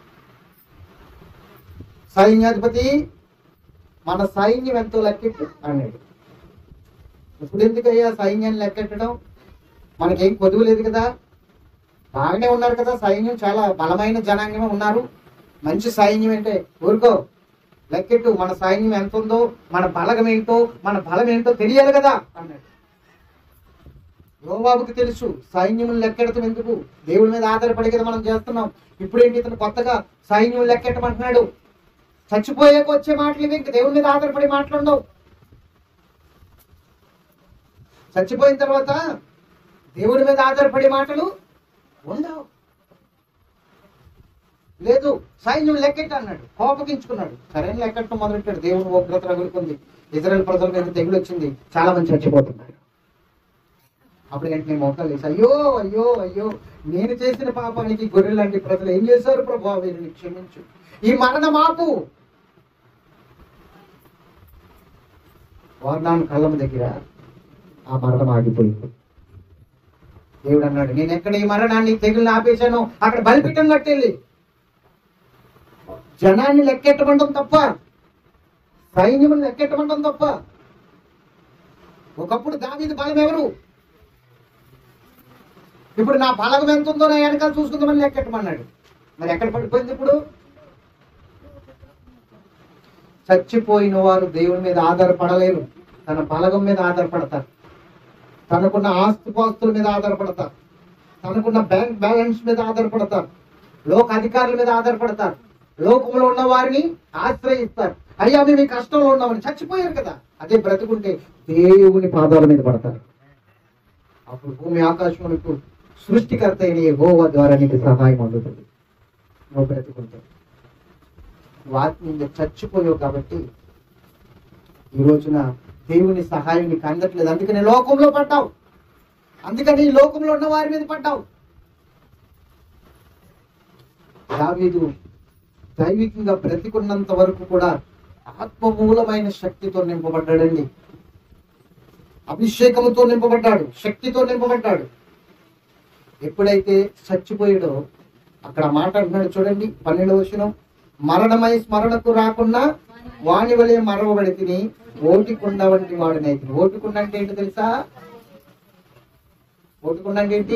సైన్యాధిపతి మన సైన్యం ఎంతో లెక్కెట్టు అన్నాడు ఇప్పుడు ఎందుకయ్యా సైన్యాన్ని లెక్కెట్టడం మనకేం కొదువు లేదు కదా బాగానే ఉన్నారు కదా సైన్యం చాలా బలమైన జనాంగమే ఉన్నారు మంచి సైన్యం అంటే ఊరుకో లెక్కెట్టు మన సైన్యం ఎంత ఉందో మన బలగం ఏంటో మన బలం ఏంటో తెలియాలి కదా అన్నాడు యోబాబుకి తెలుసు సైన్యం లెక్కెడతాం ఎందుకు దేవుడి మీద ఆధారపడి కదా మనం చేస్తున్నాం ఇప్పుడేంటి ఇతను కొత్తగా సైన్యం లెక్కెట్టమంటున్నాడు చచ్చిపోయాక వచ్చే మాటలు ఇవి ఇంక దేవుడి మీద ఆధారపడి మాట్లాడవు చచ్చిపోయిన తర్వాత దేవుడి మీద ఆధారపడే మాటలు ఉండవు లేదు సైన్యం లెక్కెట్టు అన్నాడు కోపగించుకున్నాడు సరైన లెక్కట్టడం మొదలెట్టాడు దేవుడు ఉగ్రత రగులుకుంది ఇజ్రాయెల్ ప్రజల మీద తెగులు వచ్చింది చాలా మంది చచ్చిపోతున్నారు అప్పుడు వెంటనే మోకాలు వేసి అయ్యో అయ్యో అయ్యో నేను చేసిన పాపానికి గొర్రె లాంటి ప్రజలు ఏం చేశారు ప్రభా వీరిని క్షమించు ఈ మరణం ఆపు వర్ణాను కళ్ళం దగ్గర ఆ మరణం ఆగిపోయింది దేవుడు అన్నాడు నేను ఎక్కడ ఈ మరణాన్ని తెగులు ఆపేశాను అక్కడ బలిపీఠం కట్టెళ్ళి జనాన్ని లెక్కెట్టమండం తప్ప సైన్యం లెక్కెట్టమండం తప్ప ఒకప్పుడు దావీదు బలం ఎవరు ఇప్పుడు నా బలం ఎంత ఉందో నా వెనకాల చూసుకుందామని లెక్కెట్టమన్నాడు మరి ఎక్కడ పడిపోయింది ఇప్పుడు చచ్చిపోయిన వారు దేవుని మీద ఆధారపడలేరు తన బలగం మీద ఆధారపడతారు తనకున్న ఆస్తిపాస్తుల మీద ఆధారపడతారు తనకున్న బ్యాంక్ బ్యాలెన్స్ మీద ఆధారపడతారు లోక అధికారుల మీద ఆధారపడతారు లోకంలో ఉన్న వారిని ఆశ్రయిస్తారు అయ్యా మేము ఈ కష్టంలో ఉన్నామని చచ్చిపోయారు కదా అదే బ్రతుకుంటే దేవుని పాదాల మీద పడతారు అప్పుడు భూమి ఆకాశములకు సృష్టికర్త అయిన యెహోవా ద్వారా నీకు సహాయం అందుతుంది నువ్వు బ్రతుకుంటే నువ్వు ఆత్మీయంగా చచ్చిపోయావు కాబట్టి ఈ రోజున దేవుని సహాయం నీకు అందట్లేదు అందుకని లోకంలో పడ్డావు అందుకని ఈ లోకంలో ఉన్న వారి మీద పడ్డావు దావీదు దైవికంగా బ్రతికున్నంత వరకు కూడా ఆత్మమూలమైన శక్తితో నింపబడ్డాడండి అభిషేకముతో నింపబడ్డాడు శక్తితో నింపబడ్డాడు ఎప్పుడైతే చచ్చిపోయాడో అక్కడ మాట అంటున్నాడు చూడండి పన్నెండవ వచనం మరణమై స్మరణకు రాకుండా వాని వలె మరవబడి తిని ఓటికుండ వంటి వాడినైతే ఓటికుండ అంటే ఏంటి తెలుసా ఓటికుండ అంటే ఏంటి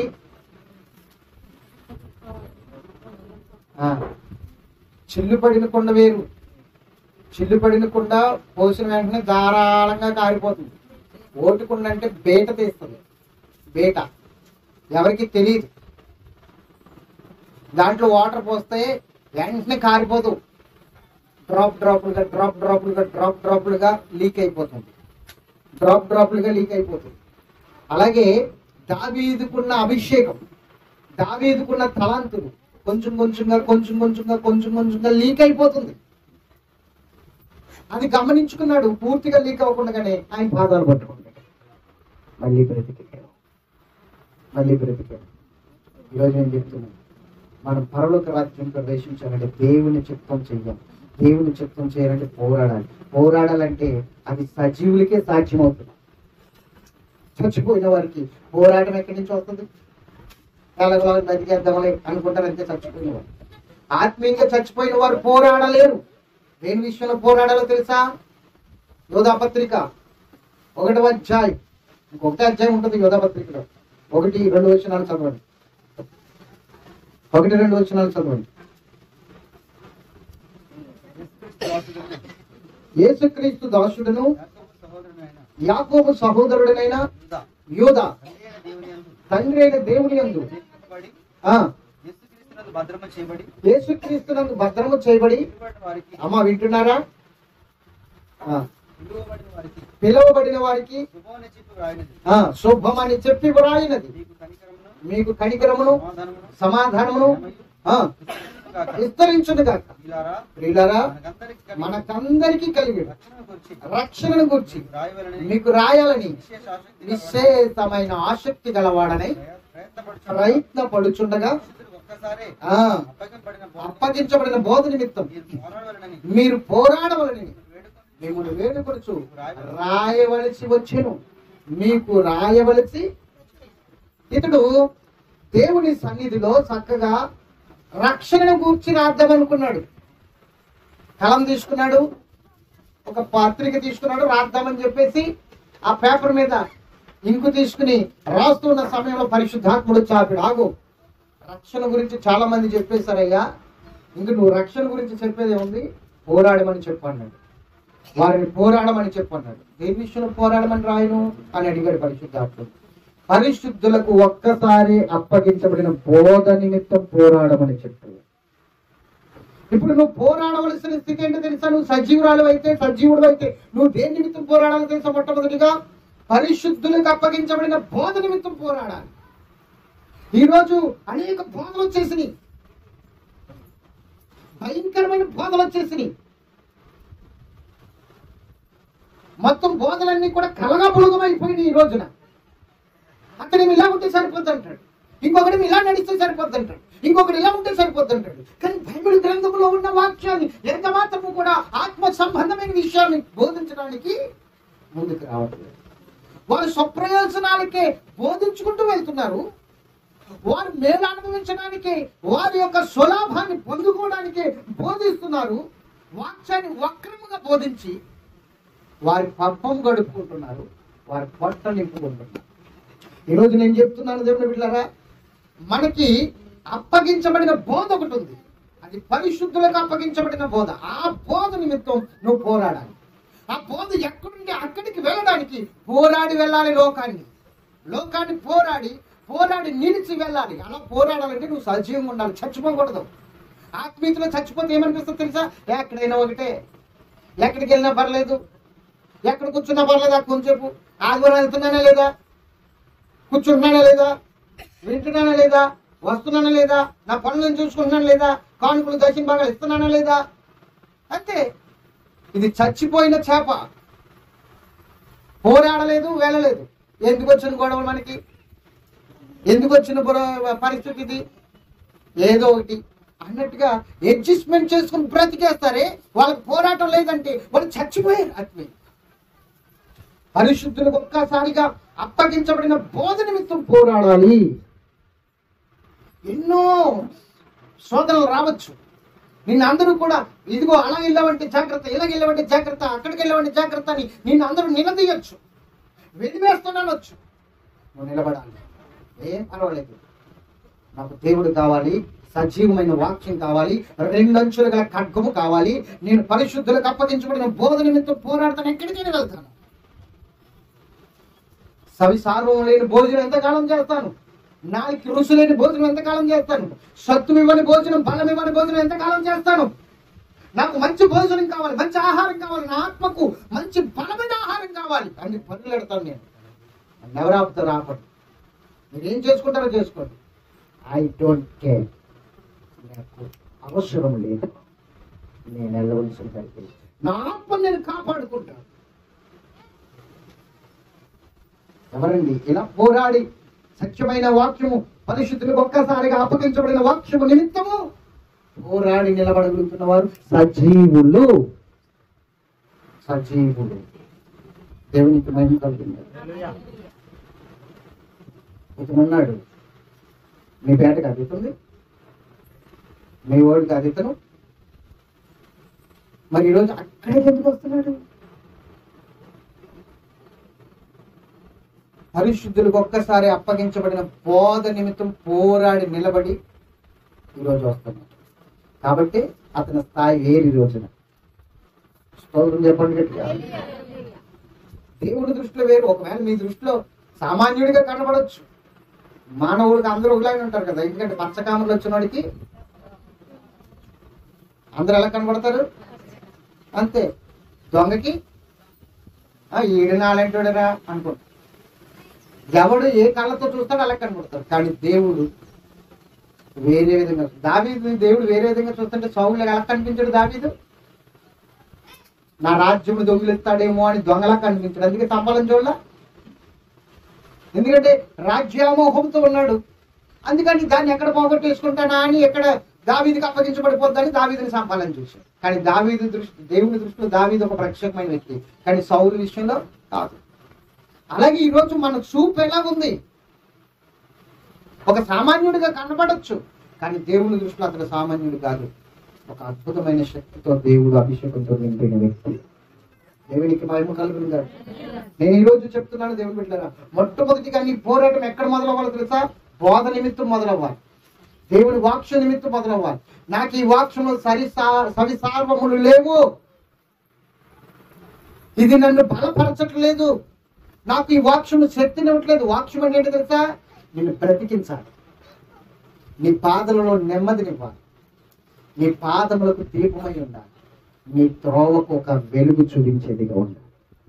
ఆ, చిల్లు పడిన కొండ వేరు చిల్లు పడిన కుండ పోసిన వెంటనే ధారాళంగా కారిపోతుంది ఓటుకుండ అంటే బేట తీస్తుంది బేట ఎవరికి తెలియదు దాంట్లో వాటర్ పోస్తే వెంటనే కారిపోదు డ్రాప్ డ్రాపులుగా డ్రాప్ డ్రాపులుగా డ్రాప్ డ్రాపులుగా లీక్ అయిపోతుంది డ్రాప్ డ్రాపులుగా లీక్ అయిపోతుంది అలాగే దావీదుకున్న అభిషేకం దావీదుకున్న తలాంతులు కొంచెం కొంచెంగా కొంచెం కొంచెంగా కొంచెం కొంచెంగా లీక్ అయిపోతుంది అది గమనించుకున్నాడు పూర్తిగా లీక్ అవ్వకుండానే ఆయన పాదాలు పట్టుకుంటాడు మళ్ళీ బ్రతికాడు మళ్ళీ బ్రతికాడు ఈరోజు నేను చెప్తున్నాను మనం పరలోక రాజ్యం ప్రవేశించాలంటే దేవుని చిత్తం చెయ్యాలి దేవుని చిత్తం చేయాలంటే పోరాడాలి పోరాడాలంటే అది సజీవులకే సాధ్యం అవుతుంది చచ్చిపోయిన వారికి పోరాటం ఎక్కడి నుంచి వస్తుంది ఎలాగో బతికేద్దామని అనుకుంటారు అంతే చచ్చిపోయిన వారు ఆత్మీయంగా చచ్చిపోయిన వారు పోరాడలేరు దేని విషయంలో పోరాడాలో తెలుసా యోధా పత్రిక ఒకటవ అధ్యాయం ఇంకొకటే అధ్యాయం ఉంటుంది యోధా పత్రికలో ఒకటి రెండు వచనాలు చదవండి ఒకటి రెండు వచనాలు చదవండి యేసుక్రీస్తు దాసుడును యాకోబు సహోదరుడైన యాకోబు సహోదరుడనైన యూదా, యూదా తండ్రి అయిన దేవుని యందు తండ్రి అయిన దేవుని యందు చేర్చబడి, ఆ, యేసుక్రీస్తునందు భద్రమ చేయబడి యేసుక్రీస్తునందు భద్రము చేయబడి పిలువబడిన వారికి అమ్మ వింటున్నారా ఆ, పిలువబడిన వారికి పిలువబడిన వారికి శుభమని చెప్పి వ్రాయినది ఆ, శుభమని చెప్పి వ్రాయినది నీకు కనికరమును మీకు కనికరమును సమాధానమును సమాధానమును ఆ, గాక. విస్తరించును గాక ప్రియులారా, ప్రియులారా మనకందరికి కలిగి మనకందరికి కలిగి రక్షణను గురించి రక్షణను గురించి రాయవలనని మీకు రాయాలని విశేష ఆసక్తి గల విశేషమైన ఆసక్తి గలవాడనై ప్రయత్నపడుచున్న ప్రయత్న పడుచుండగా పరిశుద్ధుడు ఒక్కసారే ఆ, అప్పగింపబడిన బోధ అప్పగించబడిన బోధ నిమిత్తం మీరు పోరాడవలనని మీరు పోరాడవలని వేడుకొని మిమ్మల్ని వేడుకొనుచు రాయవలసి వచ్చెను మీకు రాయవలసి ఇతడు దేవుని సన్నిధిలో చక్కగా రక్షణను గూర్చి రాద్దాం అనుకున్నాడు కలం తీసుకున్నాడు ఒక పత్రిక తీసుకున్నాడు రాద్దామని చెప్పేసి ఆ పేపర్ మీద ఇంకు తీసుకుని రాస్తున్న సమయంలో పరిశుద్ధాత్ముడు చాపిడు ఆగు రక్షణ గురించి చాలా మంది చెప్పేశారయ్యా ఇంక నువ్వు రక్షణ గురించి చెప్పేది ఉంది పోరాడమని చెప్పన్నాడు వారిని పోరాడమని చెప్పన్నాడు దేని విషయంలో పోరాడమని రాయను అని అడిగాడు పరిశుద్ధాత్ముడు పరిశుద్ధులకు ఒక్కసారి అప్పగించబడిన బోధ నిమిత్తం పోరాడమని చెప్పాడు ఇప్పుడు నువ్వు పోరాడవలసిన స్థితి ఏంటో తెలుసా నువ్వు సజీవురాలు అయితే సజీవుడు అయితే నువ్వు దేని నిమిత్తం పోరాడాలో తెలుసా మొట్టమొదటిగా పరిశుద్ధులకు అప్పగించబడిన బోధ నిమిత్తం పోరాడాలి ఈరోజు అనేక బోధలు వచ్చేసినాయి భయంకరమైన బోధలు వచ్చేసినాయి మొత్తం బోధలన్నీ కూడా కలగా పులగమైపోయినాయి ఈ రోజున అతను ఇలా ఉంటే సరిపోద్ది అంటాడు ఇంకొకటి ఇలా నడిస్తే సరిపోద్ది అంటాడు ఇంకొకటి ఇలా ఉంటే సరిపోద్ది అంటాడు కానీ బైబిల్ గ్రంథంలో ఉన్న వాక్యాన్ని ఎంత మాత్రము కూడా ఆత్మ సంబంధమైన విషయాన్ని బోధించడానికి ముందుకు రావట్లేదు వారు స్వప్రయోజనాలకే బోధించుకుంటూ వెళ్తున్నారు వారు మేలు అనుభవించడానికి వారి యొక్క స్వలాభాన్ని పొందుకోవడానికి బోధిస్తున్నారు వాక్యాన్ని వక్రముగా బోధించి వారి పబ్బం గడుపుకుంటున్నారు వారి పొట్ట నింపుకుంటున్నారు ఈరోజు నేను చెప్తున్నాను దేవుని బిడ్డారా మనకి అప్పగించబడిన బోధ ఒకటి ఉంది అది పరిశుద్ధులకు అప్పగించబడిన బోధ ఆ బోధ నిమిత్తం నువ్వు పోరాడాలి ఆ బోధ ఎక్కడుండి అక్కడికి వెళ్ళడానికి పోరాడి వెళ్ళాలి లోకాన్ని లోకాన్ని పోరాడి పోరాడి నిలిచి వెళ్ళాలి అలా పోరాడాలంటే నువ్వు సజీవంగా ఉండాలి చచ్చిపోకూడదు ఆత్మీయతలో చచ్చిపోతే ఏమనిపిస్తుంది తెలుసా ఎక్కడైనా ఒకటే ఎక్కడికి వెళ్ళినా పర్లేదు ఎక్కడ కూర్చున్నా పర్లేదు అక్కడ కొంచెంసేపు ఆదివారం వెళ్తున్నానా లేదా కూర్చుంటున్నానా లేదా వింటున్నానా లేదా వస్తున్నానా లేదా నా పనులను చూసుకుంటున్నానా లేదా కానుకలు దర్శన బాగా ఇస్తున్నానా లేదా అంతే ఇది చచ్చిపోయిన చేప పోరాడలేదు వెళ్ళలేదు ఎందుకు వచ్చిన గొడవలు మనకి ఎందుకు వచ్చిన బుర- పరిస్థితి ఇది ఏదో ఒకటి అన్నట్టుగా అడ్జస్ట్మెంట్ చేసుకుని బ్రతికేస్తారే వాళ్ళకి పోరాటం లేదంటే వాళ్ళు చచ్చిపోయారు ఆత్మీయ పరిశుద్ధులకు ఒక్కసారిగా అప్పగించబడిన బోధ నిమిత్తం పోరాడాలి ఎన్నో శోధనలు రావచ్చు నిన్ను అందరూ కూడా ఇదిగో అలా వెళ్ళావంటే జాగ్రత్త ఇలా వెళ్ళావంటే జాగ్రత్త అక్కడికి వెళ్ళావంటే జాగ్రత్త అని నిన్ను అందరూ నిలదీయొచ్చు వెదివేస్తున్నానొచ్చు నువ్వు నిలబడాలి ఏం పర్వాలేదు నాకు దేవుడు కావాలి సజీవమైన వాక్యం కావాలి రెండంచుల గల ఖడ్గము కావాలి నేను పరిశుద్ధులకు అప్పగించబడిన బోధ నిమిత్తం పోరాడతాను ఎక్కడికైనా వెళ్తాను సవి సార్వం లేని భోజనం ఎంతకాలం చేస్తాను నాలుగు రుసు లేని భోజనం ఎంతకాలం చేస్తాను సత్తు ఇవ్వని భోజనం బలం ఇవ్వని భోజనం ఎంతకాలం చేస్తాను నాకు మంచి భోజనం కావాలి మంచి ఆహారం కావాలి నా ఆత్మకు మంచి బలమైన ఆహారం కావాలి అన్ని పనులు పెడతాను నేను నన్ను ఎవరు ఆపుతారు ఆపండి మీరు ఏం చేసుకుంటారో చేసుకోండి ఐ డోంట్ కేర్ నాకు అవసరం లేదు నేను వెళ్ళవలసిన దగ్గర నా ఆత్మ నేను కాపాడుకుంటాను ఎవరండి ఇలా పోరాడి సత్యమైన వాక్యము పరిశుద్ధులకు ఒక్కసారిగా అప్పగించబడిన వాక్యము నిమిత్తము పోరాడి నిలబడగలుగుతున్న వారు సజీవులు సజీవులు దేవునికి మహిమ కలిగింది ఇతను ఉన్నాడు మీ పేటకు అదుతుంది మీ ఓడికి అదితను మరి ఈరోజు అక్కడికి ఎందుకు వస్తున్నాడు పరిశుద్ధులకు ఒక్కసారి అప్పగించబడిన బోధ నిమిత్తం పోరాడి నిలబడి ఈరోజు వస్తున్నాడు కాబట్టి అతని స్థాయి వేరు ఈ రోజున స్తోత్రం చెప్పండి గట్టిగా దేవుడి దృష్టిలో వేరు ఒకవేళ మీ దృష్టిలో సామాన్యుడిగా కనబడవచ్చు మానవుడికి అందరూ ఒకలాగే ఉంటారు కదా ఎందుకంటే పచ్చకామలు వచ్చిన వాడికి అందరూ ఎలా కనబడతారు అంతే దొంగకి "ఆ, ఈడు నాలంటాడురా అనుకుంటా ఎవడు ఏ కళ్ళతో చూస్తాడో అలా కనబడతాడు కానీ దేవుడు వేరే విధంగా దావీదు దేవుడు వేరే విధంగా చూస్తుంటే సౌలు ఎలా కనిపించాడు దావీదు నా రాజ్యము దొంగిలిస్తాడేమో అని దొంగలా కనిపించాడు అందుకే చంపాలని చూడలా ఎందుకంటే రాజ్యామోహంతో ఉన్నాడు అందుకని దాన్ని ఎక్కడ పోగొట్టేసుకుంటానా అని ఎక్కడ దావీదికి అప్పగించబడిపోద్దని దావీదిని చంపాలని చూశాడు కానీ దావీదు దృష్టి దేవుని దృష్టిలో దావీదు ఒక ప్రత్యేకమైన వ్యక్తి కానీ సౌలు విషయంలో కాదు అలాగే ఈరోజు మన చూపు ఎలాగుంది ఒక సామాన్యుడిగా కనబడచ్చు కానీ దేవుని దృష్టిలో అతను సామాన్యుడు కాదు ఒక అద్భుతమైన శక్తితో దేవుడు అభిషేకంతో నింపిన వ్యక్తి దేవునికి మహిమ కలుగును గారు నేను ఈ రోజు చెప్తున్నాను దేవుని బిడ్డలారా మొట్టమొదటిగా నీ పోరాటం ఎక్కడ మొదలవ్వాలో తెలుసా బోధ నిమిత్తం మొదలవ్వాలి దేవుని వాక్య నిమిత్తం మొదలవ్వాలి నాకు ఈ వాక్యము సరి సవి సార్వములు లేవు ఇది నన్ను బలపరచట్లేదు నాకు ఈ వాక్యము శక్తినివ్వట్లేదు వాక్యం అంటే ఏంటో తెలుసా నిన్ను బ్రతికించాలి నీ పాదలలో నెమ్మదినివ్వాలి నీ పాదములకు దీపమై ఉండాలి నీ త్రోవకు ఒక వెలుగు చూపించేదిగా ఉండాలి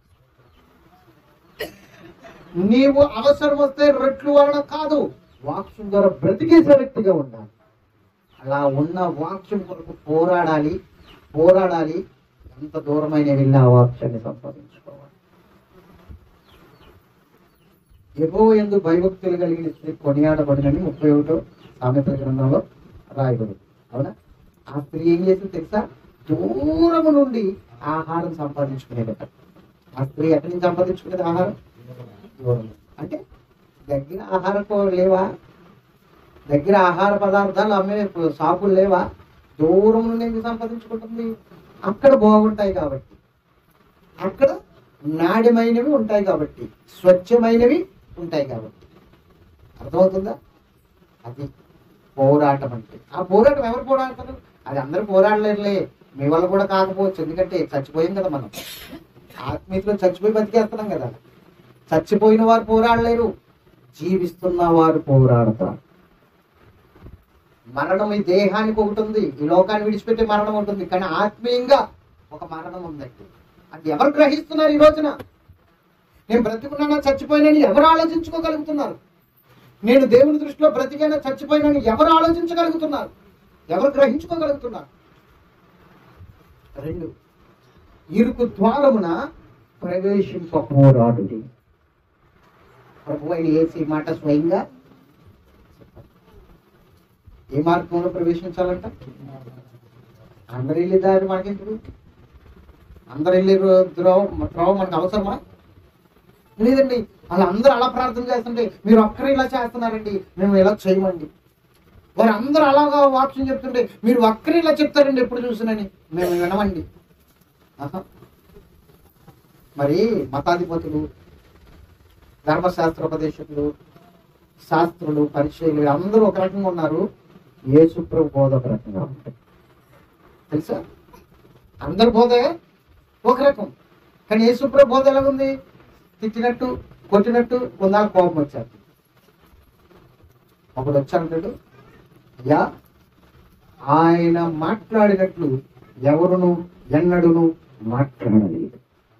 నీవు అవసరం వస్తే రెట్లు వలన కాదు వాక్యం ద్వారా బ్రతికేసే వ్యక్తిగా ఉండాలి అలా ఉన్న వాక్యం కొరకు పోరాడాలి పోరాడాలి ఎంత దూరమైన వెళ్ళి ఆ వాక్యాన్ని సంపాదించుకోవాలి ఎగో ఎందు భయభక్తులు కలిగిన స్త్రీ కొనియాడబడినని ముప్పై ఒకటో సామెతల గ్రంథంలో రాయబడి అవునా ఆ స్త్రీ ఏం చేసింది తెలుసా దూరము నుండి ఆహారం సంపాదించుకునేదట ఆ స్త్రీ ఎక్కడి నుంచి సంపాదించుకునేది ఆహారం దూరం అంటే దగ్గర ఆహారం లేవా దగ్గర ఆహార పదార్థాలు అమ్మే షాపులు లేవా దూరం నుండి ఎందుకు సంపాదించుకుంటుంది అక్కడ బాగుంటాయి కాబట్టి అక్కడ నాణ్యమైనవి ఉంటాయి కాబట్టి స్వచ్ఛమైనవి ఉంటాయి కాబట్టి అర్థమవుతుందా అది పోరాటం అంటే ఆ పోరాటం ఎవరు పోరాడతారు అది అందరూ పోరాడలేరులే మీ వల్ల కూడా కాకపోవచ్చు ఎందుకంటే చచ్చిపోయాం కదా మనం ఆత్మీయతలో చచ్చిపోయి బతికేస్తున్నాం కదా చచ్చిపోయిన వారు పోరాడలేరు జీవిస్తున్న వారు పోరాడతారు మరణం ఈ దేహానికి ఒకటి ఉంది ఈ లోకాన్ని విడిచిపెట్టే మరణం ఉంటుంది కానీ ఆత్మీయంగా ఒక మరణం ఉందండి అది ఎవరు గ్రహిస్తున్నారు ఈ రోజున నేను బ్రతికున్నానా చచ్చిపోయినని ఎవరు ఆలోచించుకోగలుగుతున్నారు నేను దేవుని దృష్టిలో బ్రతికైనా చచ్చిపోయినని ఎవరు ఆలోచించగలుగుతున్నారు ఎవరు గ్రహించుకోగలుగుతున్నారు రెండు ఇరుకు ద్వారమున ప్రవేశింప పోరాడుడి ప్రభు అయిన ఏసీ మాట స్వయంగా చెప్పారు. ఏ మార్గంలో ప్రవేశించాలంట అందరు వెళ్ళే దారి మనకెందుకు అందరు వెళ్ళే ద్రోవ ద్రోవ మనకు అవసరమా లేదండి వాళ్ళు అందరూ అలా ప్రార్థన చేస్తుంటే మీరు ఒక్కరు ఇలా చేస్తున్నారండి మేము ఇలా చేయమండి వారు అందరూ అలాగా వాక్యం చెప్తుంటే మీరు ఒక్కరు ఇలా చెప్తారండి ఎప్పుడు చూసినని మేము వినమండి ఆహా. మరి మతాధిపతులు ధర్మశాస్త్రోపదేశకులు శాస్త్రులు పరిచయులు అందరూ ఒక రకంగా ఉన్నారు యేసుప్రభు బోధ ఒక రకంగా ఉంటాయి తెలుసా అందరి బోధ ఒక రకం కానీ యేసుప్రభు బోధ ఎలాగుంది తిట్టినట్టు కొట్టినట్టు కొందాల కోపం వచ్చారు ఒకడు వచ్చాడు అయ్యా ఆయన మాట్లాడినట్లు ఎవరును ఎన్నడును మాట్లాడలేదు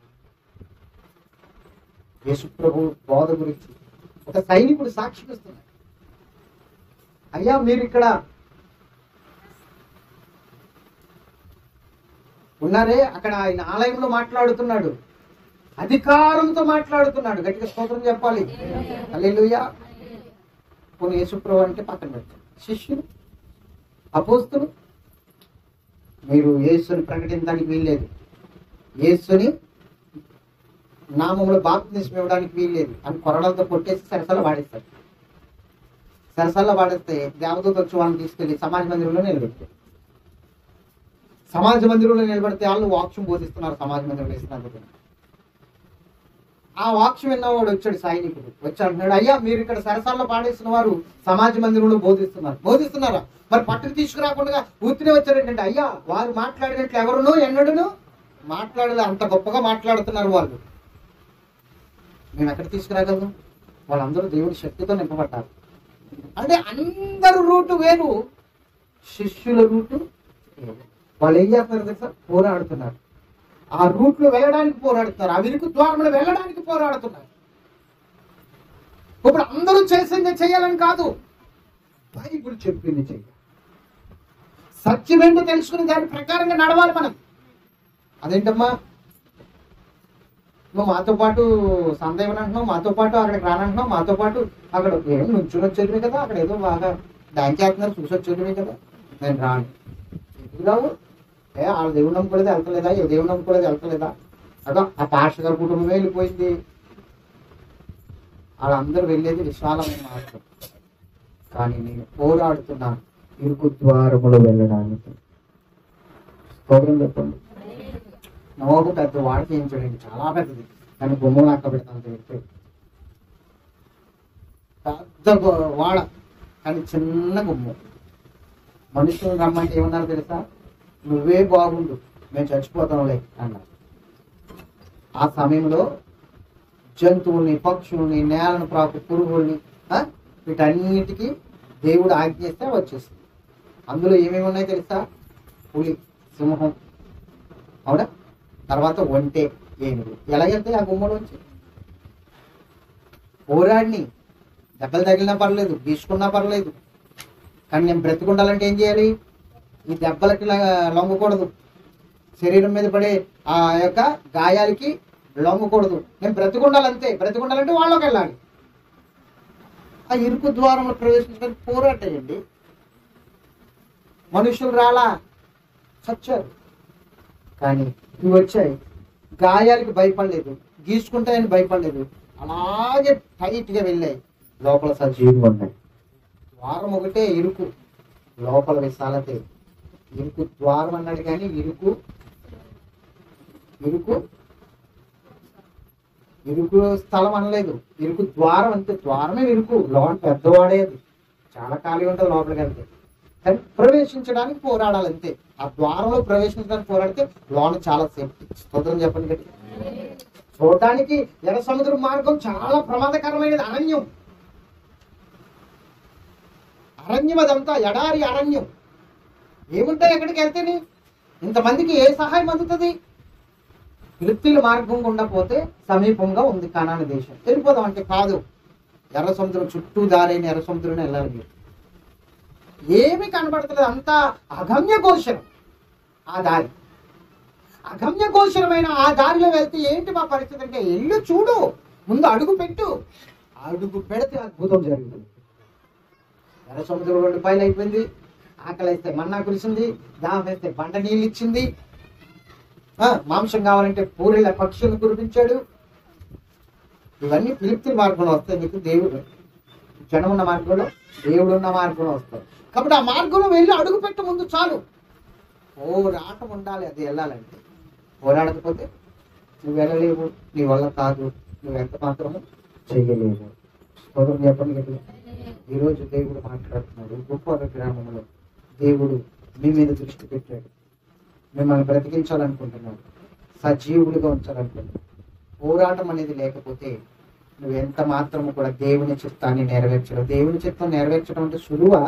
యేసుప్రభు బోధ గురించి ఒక సైనికుడు సాక్ష్యం ఇస్తున్నాడు అయ్యా మీరు ఇక్కడ ఉన్నారే అక్కడ ఆయన ఆలయంలో మాట్లాడుతున్నాడు అధికారంతో మాట్లాడుతున్నాడు గట్టిగా స్తోత్రం చెప్పాలి అల్లెలుయ్యా కొన్ని యేసుప్రభు అంటే పక్కన పెట్టారు శిష్యులు అపోస్తులు మీరు యేసుని ప్రకటించడానికి వీల్లేదు యేసుని నామంలో బాప్తిస్మ ఇవ్వడానికి వీల్లేదు అని కొరడాలతో కొట్టేసి సరసల వాడేస్తారు సరసల్లో వాడేస్తే దేవదూత వచ్చి వాళ్ళని తీసుకెళ్లి సమాజ మందిరంలో నిలబెట్టారు సమాజ మందిరంలో నిలబడితే వాళ్ళు వాక్యం బోధిస్తున్నారు సమాజ మందిరంలో ఇస్తున్నారు ఆ వాక్యం విన్నవాడు వచ్చాడు సైనికుడు వచ్చి అంటున్నాడు అయ్యా మీరు ఇక్కడ సరసాల్లో పాడేసిన వారు సమాజ మందిరంలో బోధిస్తున్నారు బోధిస్తున్నారా మరి పట్టుకు తీసుకురాకుండా ఊరినే వచ్చారేంటంటే అయ్యా వారు మాట్లాడినట్లు ఎవరునో ఎన్నడును మాట్లాడలే అంత గొప్పగా మాట్లాడుతున్నారు వాళ్ళు మేము ఎక్కడ తీసుకురాగలము వాళ్ళందరూ దేవుడి శక్తితో నింపబడ్డారు అంటే అందరు రూటు వేరు శిష్యుల రూటు వేరు. వాళ్ళు ఏం చేస్తున్నారు తెలుసా పోరాడుతున్నారు ఆ రూట్ లో వెళ్ళడానికి పోరాడుతున్నారు ఆ విరుకు ద్వారంలో వెళ్ళడానికి పోరాడుతున్నారు ఇప్పుడు అందరూ చేసింది చేయాలని కాదు బైబుల్ చెప్పింది చెయ్యాలి సత్యమేంటో తెలుసుకుని దాని ప్రకారంగా నడవాలి మనం అదేంటమ్మా నువ్వు మాతో పాటు సందేహం అంటున్నావు మాతో పాటు అక్కడికి రానంటున్నావు మాతో పాటు అక్కడ ఏం నుంచుని వచ్చేదిమే కదా అక్కడ ఏదో బాగా డాన్స్ చేస్తున్నారు చూసి వచ్చేదిమే కదా నేను రాను ఎందుకు రావు ఏ వాళ్ళ దేవుడు నమ్ముకోలేదు వెళ్తలేదా ఏ దేవుడు నమ్ముకోలేదు వెళ్తలేదా అదో ఆ పాస్టర్ గారి కుటుంబమే వెళ్ళిపోయింది వాళ్ళందరూ వెళ్ళేది విశాలమైన మార్గం కానీ నేను పోరాడుతున్నా ఇరుకు ద్వారములు వెళ్ళడానికి స్తోత్రం చెప్పండి నోకు పెద్ద వాడ చేయించడండి చాలా పెద్దది కానీ గుమ్మం అక్క పెడతాను తెలిస్తే పెద్ద గు- వాడ కానీ చిన్న గుమ్మం మనుషులు రమ్మంటే ఏమన్నారు తెలుసా నువ్వే బాగుండు మేము చచ్చిపోతాంలే అన్నారు ఆ సమయంలో జంతువుల్ని పక్షుల్ని నేలను ప్రాకు పురుగుల్ని ఆ, వీటన్నిటికీ దేవుడు ఆజ్ఞిస్తే వచ్చేసింది అందులో ఏమేమి ఉన్నాయి తెలుసా పులి సింహం అవునా తర్వాత ఒంటె ఏనుగు ఎలా వెళ్తాయి ఆ గుమ్మలోంచి పోరాడిని దెబ్బలు తగిలినా పర్లేదు గీసుకున్నా పర్లేదు కానీ నేను బ్రతికుండాలంటే ఏం చేయాలి ఈ దెబ్బలకి ల- లొంగకూడదు శరీరం మీద పడే ఆ యొక్క గాయాలకి లొంగకూడదు నేను బ్రతికుండాలంతే బ్రతికుండాలంటే వాళ్ళకి వెళ్ళాలి ఆ ఇరుకు ద్వారంలో ప్రవేశించడానికి పోరాటండి మనుషులు రాలా చచ్చారు కానీ ఇవి వచ్చాయి గాయాలకి భయపడలేదు గీసుకుంటాయని భయపడలేదు అలాగే టైట్గా వెళ్ళాయి లోపల సజీవులు ఉన్నాయి ద్వారం ఒకటే ఇరుకు లోపల విశాలతే ఇరుకు ద్వారం అన్నాడు కానీ ఇరుకు ఇరుకు ఇరుకు స్థలం అనలేదు ఇరుకు ద్వారం అంతే ద్వారమే ఇరుకు లోన్ పెద్దవాడేది చాలా ఖాళీ ఉంటుంది లోపలికి వెళ్తే కానీ ప్రవేశించడానికి పోరాడాలి అంతే ఆ ద్వారంలో ప్రవేశించడానికి పోరాడితే లోన చాలా సేఫ్టీ స్తోత్రం చెప్పండి గట్టి చూడటానికి ఎర్ర సముద్రం మార్గం చాలా ప్రమాదకరమైనది అరణ్యం అరణ్యం అదంతా ఎడారి అరణ్యం ఏముంటాయి ఎక్కడికి వెళ్తేని ఇంతమందికి ఏ సహాయం అందుతుంది ఫిలిస్తీన్ల మార్గం గుండా పోతే సమీపంగా ఉంది కనాన దేశం వెళ్ళిపోదాం అంటే కాదు ఎర్ర సముద్రం చుట్టూ దారైన ఎర్ర సముద్రం వెళ్ళాలి మీరు ఏమీ కనబడతలేదు అంతా అగమ్య గోచరం ఆ దారి అగమ్య గోచరమైన ఆ దారిలో వెళ్తే ఏంటి మా పరిస్థితి అంటే ఎల్లు చూడు ముందు అడుగు పెట్టు అడుగు పెడితే అద్భుతం జరుగుతుంది ఎర్ర సముద్రం రెండు పైలు అయిపోయింది ఆకలి వేస్తే మన్నా కురిసింది దాహం వేస్తే బండ నీళ్ళు ఇచ్చింది ఆ, మాంసం కావాలంటే పూరిల పక్షులను కురిపించాడు ఇవన్నీ పిలిప్తి మార్గంలో వస్తాయి నీకు దేవుడు జనం ఉన్న మార్గంలో దేవుడు ఉన్న మార్గంలో వస్తాయి కాబట్టి ఆ మార్గంలో వెళ్ళి అడుగు పెట్ట ముందు చాలు పోరాటం ఉండాలి అది వెళ్ళాలంటే పోరాడకపోతే నువ్వు వెళ్ళలేవు నీ వల్ల కాదు నువ్వు ఎంత మాత్రము చేయలేవు స్తోత్రం చెప్పండి కదా ఈరోజు దేవుడు మాట్లాడుతున్నాడు గొప్ప గ్రామంలో దేవుడు మీ మీద దృష్టి పెట్టాడు మిమ్మల్ని బ్రతికించాలనుకుంటున్నాడు సజీవులుగా ఉంచాలనుకుంటున్నాడు పోరాటం అనేది లేకపోతే నువ్వు ఎంత మాత్రము కూడా దేవుని చిత్తాన్ని నెరవేర్చడం దేవుని చిత్తం నెరవేర్చడం అంటే సులువా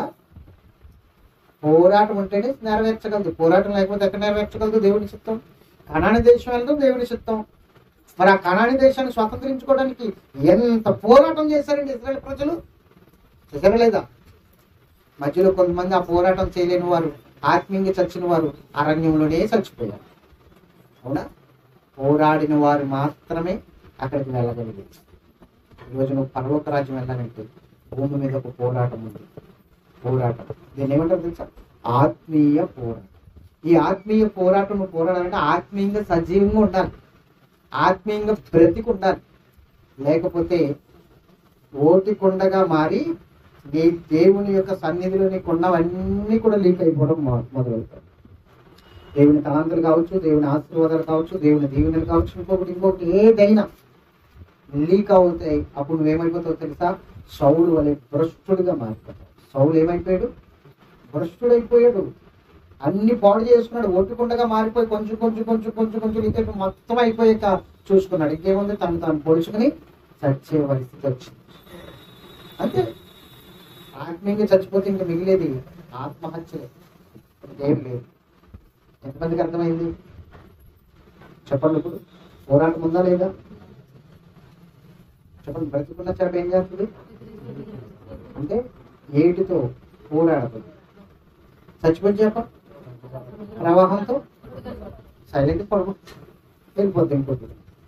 పోరాటం ఉంటేనే నెరవేర్చగలదు పోరాటం లేకపోతే ఎక్కడ నెరవేర్చగలదు దేవుని చిత్తం కణాని దేశం వెళ్ళడం దేవుని చిత్తం మరి ఆ కణాని దేశాన్ని స్వతంత్రించుకోవడానికి ఎంత పోరాటం చేశారండి ఇస్రాయల్ ప్రజలు చేశారా లేదా మధ్యలో కొంతమంది ఆ పోరాటం చేయలేని వారు ఆత్మీయంగా చచ్చిన వారు అరణ్యంలోనే చచ్చిపోయారు అవునా పోరాడిన వారు మాత్రమే అక్కడికి వెళ్ళగలిగారు ఈరోజు నువ్వు పర్వత రాజ్యం వెళ్ళాలంటే భూమి మీద ఒక పోరాటం ఉంది పోరాటం దీన్ని ఏమంటారు తెలుసా ఆత్మీయ పోరాటం ఈ ఆత్మీయ పోరాటం నువ్వు పోరాడాలంటే ఆత్మీయంగా సజీవంగా ఉండాలి ఆత్మీయంగా బ్రతికి ఉండాలి లేకపోతే ఓటికొండగా మారి నీ దేవుని యొక్క సన్నిధిలో నీకు ఉన్నవన్నీ కూడా లీక్ అయిపోవడం మొ- మొదలవుతాయి దేవుని తలాంతులు కావచ్చు దేవుని ఆశీర్వాదాలు కావచ్చు దేవుని దీవెనలు కావచ్చు ఇంకొకటి ఇంకొకటి ఏదైనా లీక్ అవుతాయి అప్పుడు నువ్వేమైపోతావు తెలుసా సౌలు వలె భ్రష్టుడిగా మారిపోతావు సౌలు ఏమైపోయాడు భ్రష్టుడైపోయాడు అన్ని పాడు చేసుకున్నాడు ఒట్టుకుండగా మారిపోయి కొంచెం కొంచెం కొంచెం కొంచెం కొంచెం ఇతడు మొత్తం అయిపోయాక చూసుకున్నాడు ఇంకేముంది తను తాను పొడుచుకుని చచ్చే పరిస్థితి వచ్చింది అంతే ఆత్మీయంగా చచ్చిపోతే ఇంకా మిగిలేది ఆత్మహత్యలే ఇంకేం లేదు ఎంతమందికి అర్థమైంది చెప్పండి ఇప్పుడు పోరాటం ఉందా లేదా చెప్పండి బ్రతికున్న చేప ఏం చేస్తుంది అంటే ఏటితో పోరాడుతుంది చచ్చిపోయిన చేప ప్రవాహంతో సైలెంట్ పడుకో వెళ్ళిపోద్ది ఇంకోటి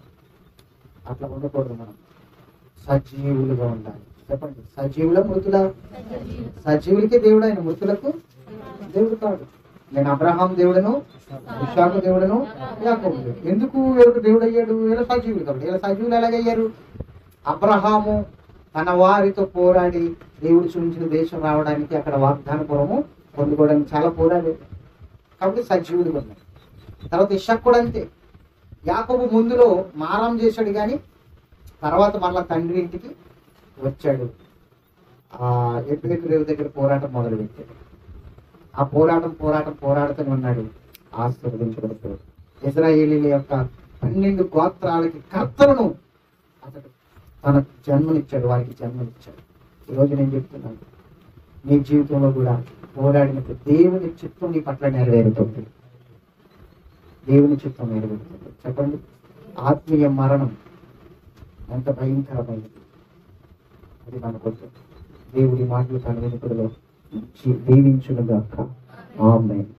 అట్లా ఉండకూడదు మనం సజీవులుగా ఉండాలి చెప్పండి సజీవుల మృతుల సజీవులకి దేవుడు ఆయన మృతులకు దేవుడు కాదు నేను అబ్రహాం దేవుడను విశాఖ దేవుడను యాకోబు దేవుడు. ఎందుకు ఎవరు దేవుడు అయ్యాడు వీళ్ళ సజీవులు కాబట్టి వీళ్ళ సజీవులు ఎలాగయ్యారు అబ్రహాము తన వారితో పోరాడి దేవుడు చూపించిన దేశం రావడానికి అక్కడ వాగ్దానపురము పొందుకోవడానికి చాలా పోరాడాడు కాబట్టి సజీవులుగా ఉన్నాయి తర్వాత ఇషక్ కూడా అంతే యాకోబు ముందులో మారం చేశాడు కానీ తర్వాత మళ్ళా తండ్రి ఇంటికి వచ్చాడు ఆ ఎటువైపు రేవు దగ్గర పోరాటం మొదలు పెట్టాడు ఆ పోరాటం పోరాటం పోరాడుతూనే ఉన్నాడు ఆశీర్వదించబడతాడు ఇజ్రాయేలీల యొక్క పన్నెండు గోత్రాలకి కర్తలను అతడు తన జన్మనిచ్చాడు వారికి జన్మనిచ్చాడు ఈరోజు నేను చెప్తున్నాను నీ జీవితంలో కూడా పోరాడినప్పుడు దేవుని చిత్తం నీ పట్ల నెరవేరుతుంది దేవుని చిత్తం నెరవేరుతుంది చెప్పండి ఆత్మీయ మరణం ఎంత భయంకరమైనది అది మనకొద్దు దేవుడి మాటలు తన వెనుకలో దీవించునుగాక ఆమె